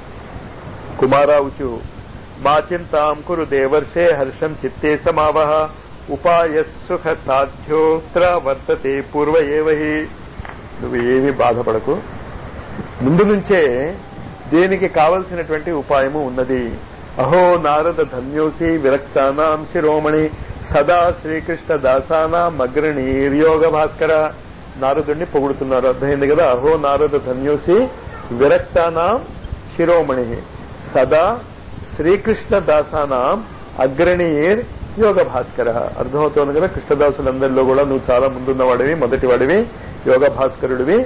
కుమారావుచు మా చింతాం కురు దేవర్షే హర్షం చిత్తే సమావహ ఉపాయ సుఖ సాధ్యోత్ర వర్తతే పూర్వ ఏవహి నువ్వు ఏమీ బాధపడకు ముందు నుంచే దేనికి కావలసినటువంటి ఉపాయము ఉన్నది అహో నారద ధన్యోసి విరక్తానాం శిరోమణి సదా శ్రీకృష్ణ దాసానాం అగ్రణీర్యోగ భాస్కర నారదుడిని పొగుడుతున్నారు అర్థమైంది కదా అహో నారద ధన్యోసి విరక్తానాం శిరోమణి సదా శ్రీకృష్ణ దాసానాం అగ్రణీర్ యోగ భాస్కర అర్థమవుతోంది కదా కృష్ణదాసులందరిలో కూడా నువ్వు చాలా ముందున్నవాడివి మొదటి వాడివి యోగ భాస్కరుడివి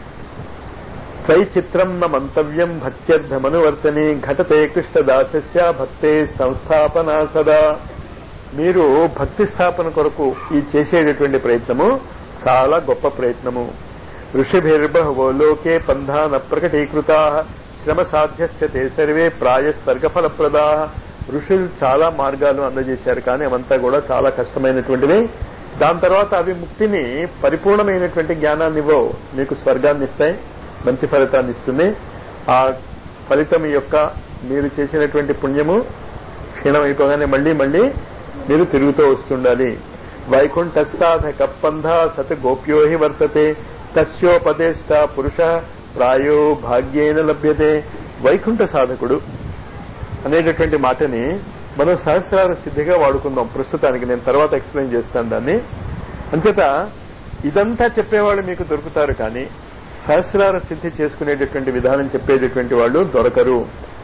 త్వై చిత్రం న మంతవ్యం భక్త్యర్థమనువర్తని ఘటతే కృష్ణదాసస్య భక్తే సంస్థాపన సదా మీరు భక్తి స్థాపన కొరకు ఈ చేసేటటువంటి ప్రయత్నము చాలా గొప్ప ప్రయత్నము ఋషిభిర్బహవో లోకే పంధాన ప్రకటీకృత శ్రమ సాధ్యశ్చ తే సర్వే ప్రాయ స్వర్గఫలప్రదా ఋషులు చాలా మార్గాలు అందజేశారు కానీ అవంతా కూడా చాలా కష్టమైనటువంటివి దాని తర్వాత అవి ముక్తిని పరిపూర్ణమైనటువంటి జ్ఞానాన్ని ఇవ్వవు మీకు స్వర్గాన్ని ఇస్తాయి మంచి ఫలితాన్ని ఇస్తుంది ఆ ఫలితం యొక్క మీరు చేసినటువంటి పుణ్యము క్షీణమైపోగానే మళ్ళీ మళ్ళీ మీరు తిరుగుతూ వస్తుండాలి వైకుంఠ సాధక పంధ సత్ గోప్యోహి వర్తతే తస్యోపదేష్ట పురుష ప్రాయో భాగ్యేన లభ్యతే వైకుంఠ సాధకుడు అనేటటువంటి మాటని మనం సహస్రార సిద్ధిగా వాడుకుందాం ప్రస్తుతానికి నేను తర్వాత ఎక్స్ప్లెయిన్ చేస్తాను దాన్ని అంచేత ఇదంతా చెప్పేవాళ్ళు మీకు దొరుకుతారు కానీ సహస్రార సిద్ధి చేసుకునేటటువంటి విధానం చెప్పేటటువంటి వాళ్ళు దొరకరు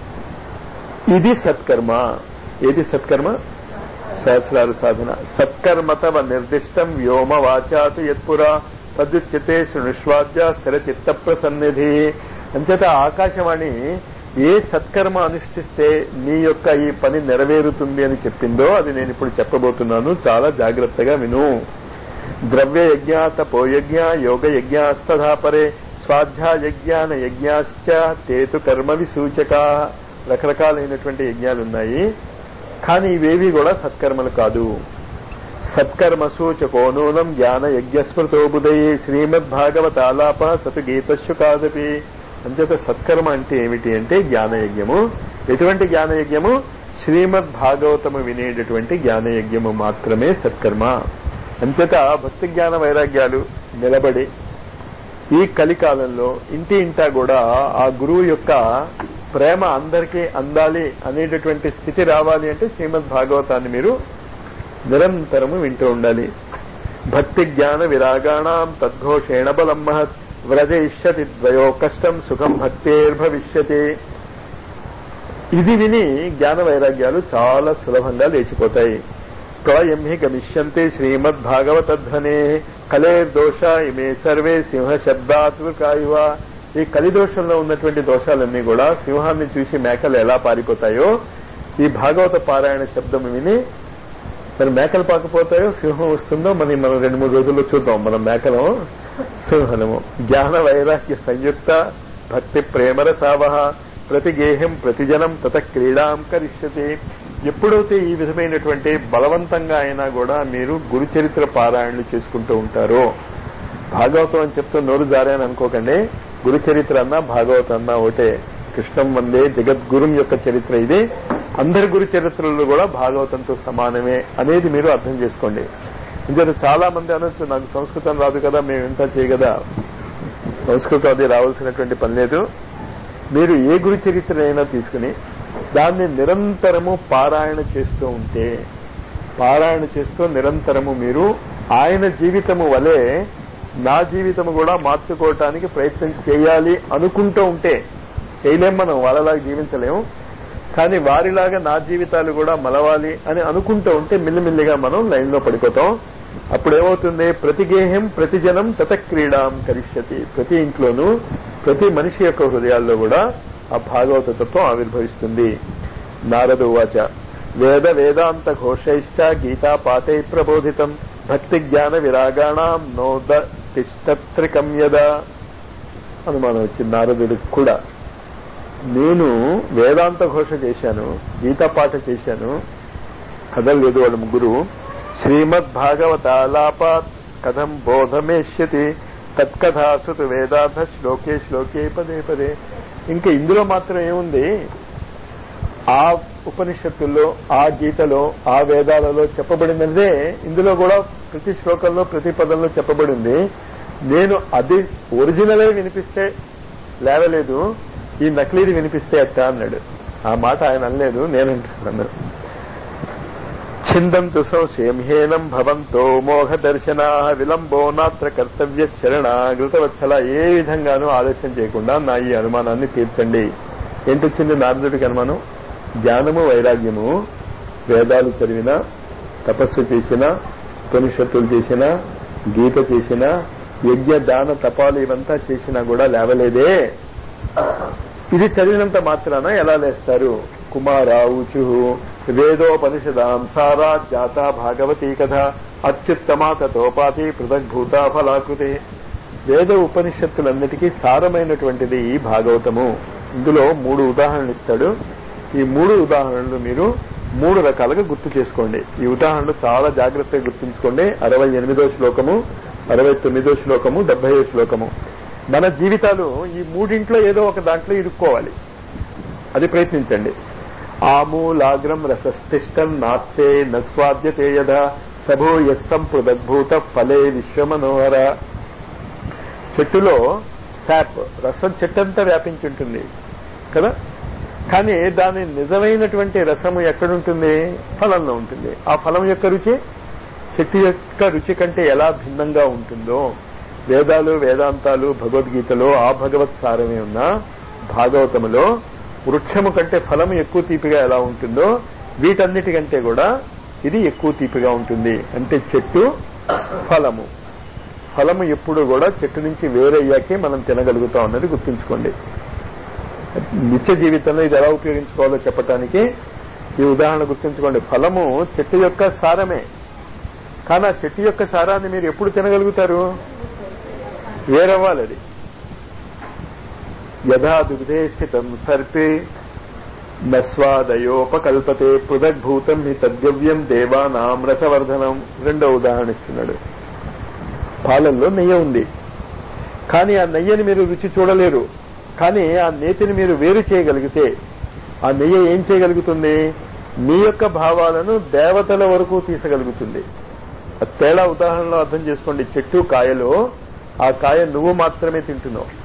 ఇది సత్కర్మ ఏది సత్కర్మ సహస్రార సాధన సత్కర్మతవ నిర్దిష్టం వ్యోమ వాచాతు యత్పురా తద్యుచ్యతే శృణుష్వాద్య స్థిర చిత్త ప్రసన్నిధి అంచేత ఆకాశవాణి ఏ సత్కర్మ అనుష్ఠిస్తే నీ యొక్క ఈ పని నెరవేరుతుంది అని చెప్పిందో అది నేను ఇప్పుడు చెప్పబోతున్నాను చాలా జాగ్రత్తగా విను ద్రవ్య యజ్ఞ తపోయజ్ఞ యోగ యజ్ఞాస్తధాపరే స్వాధ్యాయజ్ఞాన యజ్ఞాశ్చ తేతు కర్మ విసూచక రకరకాలైనటువంటి యజ్ఞాలు ఉన్నాయి కానీ ఇవేవి కూడా సత్కర్మలు కాదు సత్కర్మ సూచకో నూనం జ్ఞాన యజ్ఞస్మృతో బుధయే శ్రీమద్ భాగవత ఆలాప సతు గీతస్సు కాదపి అంచేత సత్కర్మ అంటే ఏమిటి అంటే జ్ఞానయజ్ఞము ఎటువంటి జ్ఞానయజ్ఞము శ్రీమద్ భాగవతము వినేటటువంటి జ్ఞానయజ్ఞము మాత్రమే సత్కర్మ అంచేత భక్తి జ్ఞాన వైరాగ్యాలు నిలబడి ఈ కలికాలంలో ఇంటి ఇంటా కూడా ఆ గురువు యొక్క ప్రేమ అందరికీ అందాలి అనేటటువంటి స్థితి రావాలి అంటే శ్రీమద్ భాగవతాన్ని మీరు నిరంతరము వింటూ ఉండాలి భక్తి జ్ఞాన విరాగాణం తద్ఘోషేణ బలం మహత్ వ్రజయిష్యతి ద్వయో కష్టం సుఖం భక్తేర్భవిష్యతి ఇది విని జ్ఞాన వైరాగ్యాలు చాలా సులభంగా లేచిపోతాయి ప్రళయం హి గమిష్యంతే శ్రీమద్ భాగవతధ్వనే కలేర్దోష ఇమే సర్వే సింహ శబ్దాత్మకాయువ ఈ కలిదోషంలో ఉన్నటువంటి దోషాలన్నీ కూడా సింహాన్ని చూసి మేకలు ఎలా పారిపోతాయో ఈ భాగవత పారాయణ శబ్దం విని మరి మేకలు పాకపోతాయో సింహం వస్తుందో మనం మనం రెండు మూడు రోజుల్లో చూద్దాం మనం మేకలము సింహనము జ్ఞాన వైరాగ్య సంయుక్త భక్తి ప్రేమర సావహ ప్రతి గేహం ప్రతిజనం తత క్రీడాం కరిష్యతి ఎప్పుడైతే ఈ విధమైనటువంటి బలవంతంగా అయినా కూడా మీరు గురు చరిత్ర పారాయణలు చేసుకుంటూ ఉంటారో భాగవతం అని చెప్తూ నోరు జారాని అనుకోకండి గురు చరిత్ర అన్నా భాగవతం అన్నా ఒకటే కృష్ణం వందే జగద్గురుం యొక్క చరిత్ర ఇది అందరి గురు చరిత్రలు కూడా భాగవతంతో సమానమే అనేది మీరు అర్థం చేసుకోండి ఇంకేత చాలా మంది అనొచ్చు నాకు సంస్కృతం రాదు కదా మేము ఇంత చేయగదా సంస్కృతం అది రావాల్సినటువంటి పని లేదు మీరు ఏ గురు చరిత్ర అయినా తీసుకుని దాన్ని నిరంతరము పారాయణ చేస్తూ ఉంటే పారాయణ చేస్తూ నిరంతరము మీరు ఆయన జీవితము వలె నా జీవితము కూడా మార్చుకోవటానికి ప్రయత్నం చేయాలి అనుకుంటూ ఉంటే చేయలేం మనం వాళ్ళలాగా జీవించలేము కానీ వారిలాగా నా జీవితాలు కూడా మలవాలి అని అనుకుంటూ ఉంటే మిల్లిమిల్లిగా మనం లైన్ లో పడిపోతాం అప్పుడు ఏమవుతుంది ప్రతి గేహం ప్రతి జనం తత క్రీడాం కరిష్యతి ప్రతి ఇంట్లోనూ ప్రతి మనిషి యొక్క హృదయాల్లో కూడా ఆ భాగవత తత్వం ఆవిర్భవిస్తుంది నారదు వాచ వేద వేదాంత ఘోషైశ్చ గీతా పాఠై ప్రబోధితం భక్తి జ్ఞాన విరాగాణం నోద తిష్టత్రికం యదా అనుమానం వచ్చింది నారదుడికి కూడా నేను వేదాంత ఘోష చేశాను గీతా పాఠ చేశాను కదలేదు వాళ్ళ ముగ్గురు శ్రీమద్ భాగవత ఆలాపాత్ కథం బోధమేష్యతి తత్కథాసుతు వేదార్థ శ్లోకే శ్లోకే పదే పదే ఇంకా ఇందులో మాత్రం ఏముంది ఆ ఉపనిషత్తుల్లో ఆ గీతలో ఆ వేదాలలో చెప్పబడినదే ఇందులో కూడా ప్రతి శ్లోకంలో ప్రతి పదంలో చెప్పబడింది నేను అది ఒరిజినలే వినిపిస్తే లేవలేదు ఈ నకిలీది వినిపిస్తే అట్ట అన్నాడు ఆ మాట ఆయన అనలేదు నేను అంటున్నాను ఛిందంతు సంశయంహీనం భవంతో మోహ దర్శనా విలంబో నాత్ర కర్తవ్య శరణ గృతవత్సల ఏ విధంగానూ ఆలస్యం చేయకుండా నా ఈ అనుమానాన్ని తీర్చండి ఏంటొచ్చింది నారదుడికి అనుమానం జ్ఞానము వైరాగ్యము వేదాలు చదివిన తపస్సు చేసిన ఉపనిషత్తులు చేసిన గీత చేసిన యజ్ఞ దాన తపాలు ఇవంతా చేసినా కూడా లేవలేదే ఇది చదివినంత మాత్రాన ఎలా లేస్తారు కుమారావుచు వేదోపనిషదాం సారా జాత భాగవతీ కథ అత్యుత్తమా తతోపాధి పృథగ్భూత ఫలాకృతి వేద ఉపనిషత్తులన్నిటికీ సారమైనటువంటిది ఈ భాగవతము ఇందులో మూడు ఉదాహరణలు ఇస్తాడు ఈ మూడు ఉదాహరణలు మీరు మూడు రకాలుగా గుర్తు చేసుకోండి ఈ ఉదాహరణలు చాలా జాగ్రత్తగా గుర్తుంచుకోండి అరవై ఎనిమిదో శ్లోకము అరవై తొమ్మిదో శ్లోకము డెబ్బై శ్లోకము మన జీవితాలు ఈ మూడింట్లో ఏదో ఒక దాంట్లో ఇరుక్కోవాలి అది ప్రయత్నించండి ఆమూలాగ్రం రసస్తిష్టం నాస్తే నస్వాద్యతే యథ సభో యస్సం పృథగ్భూత ఫలే విశ్వమనోహర చెట్టులో శాప్ రసం చెట్టంతా వ్యాపించి ఉంటుంది కదా కానీ దాని నిజమైనటువంటి రసము ఎక్కడుంటుంది ఫలంలో ఉంటుంది ఆ ఫలం యొక్క రుచి చెట్టు యొక్క రుచి కంటే ఎలా భిన్నంగా ఉంటుందో వేదాలు వేదాంతాలు భగవద్గీతలో ఆ భగవత్ సారమే ఉన్న భాగవతములో వృక్షము కంటే ఫలము ఎక్కువ తీపిగా ఎలా ఉంటుందో వీటన్నిటికంటే కూడా ఇది ఎక్కువ తీపిగా ఉంటుంది అంటే చెట్టు ఫలము ఫలము ఎప్పుడు కూడా చెట్టు నుంచి వేరయ్యాకే మనం తినగలుగుతాం అన్నది గుర్తుంచుకోండి నిత్య జీవితంలో ఇది ఎలా ఉపయోగించుకోవాలో చెప్పటానికి ఈ ఉదాహరణ గుర్తుంచుకోండి ఫలము చెట్టు యొక్క సారమే కానీ ఆ చెట్టు యొక్క సారాన్ని మీరు ఎప్పుడు తినగలుగుతారు వేరవ్వాలి అది యథా దుగ్ధే స్థితం సర్పే నస్వాదయోపకల్పతే పృథగ్భూతం హి తద్యవ్యం దేవానాం రసవర్ధనం రెండో ఉదాహరణ ఇస్తున్నాడు పాలల్లో నెయ్యి ఉంది కానీ ఆ నెయ్యని మీరు రుచి చూడలేరు కానీ ఆ నేతిని మీరు వేరు చేయగలిగితే ఆ నెయ్యి ఏం చేయగలుగుతుంది మీ యొక్క భావాలను దేవతల వరకు తీసగలుగుతుంది ఆ తేడా ఉదాహరణలో అర్థం చేసుకోండి చెట్టు కాయలో ఆ కాయ నువ్వు మాత్రమే తింటున్నావు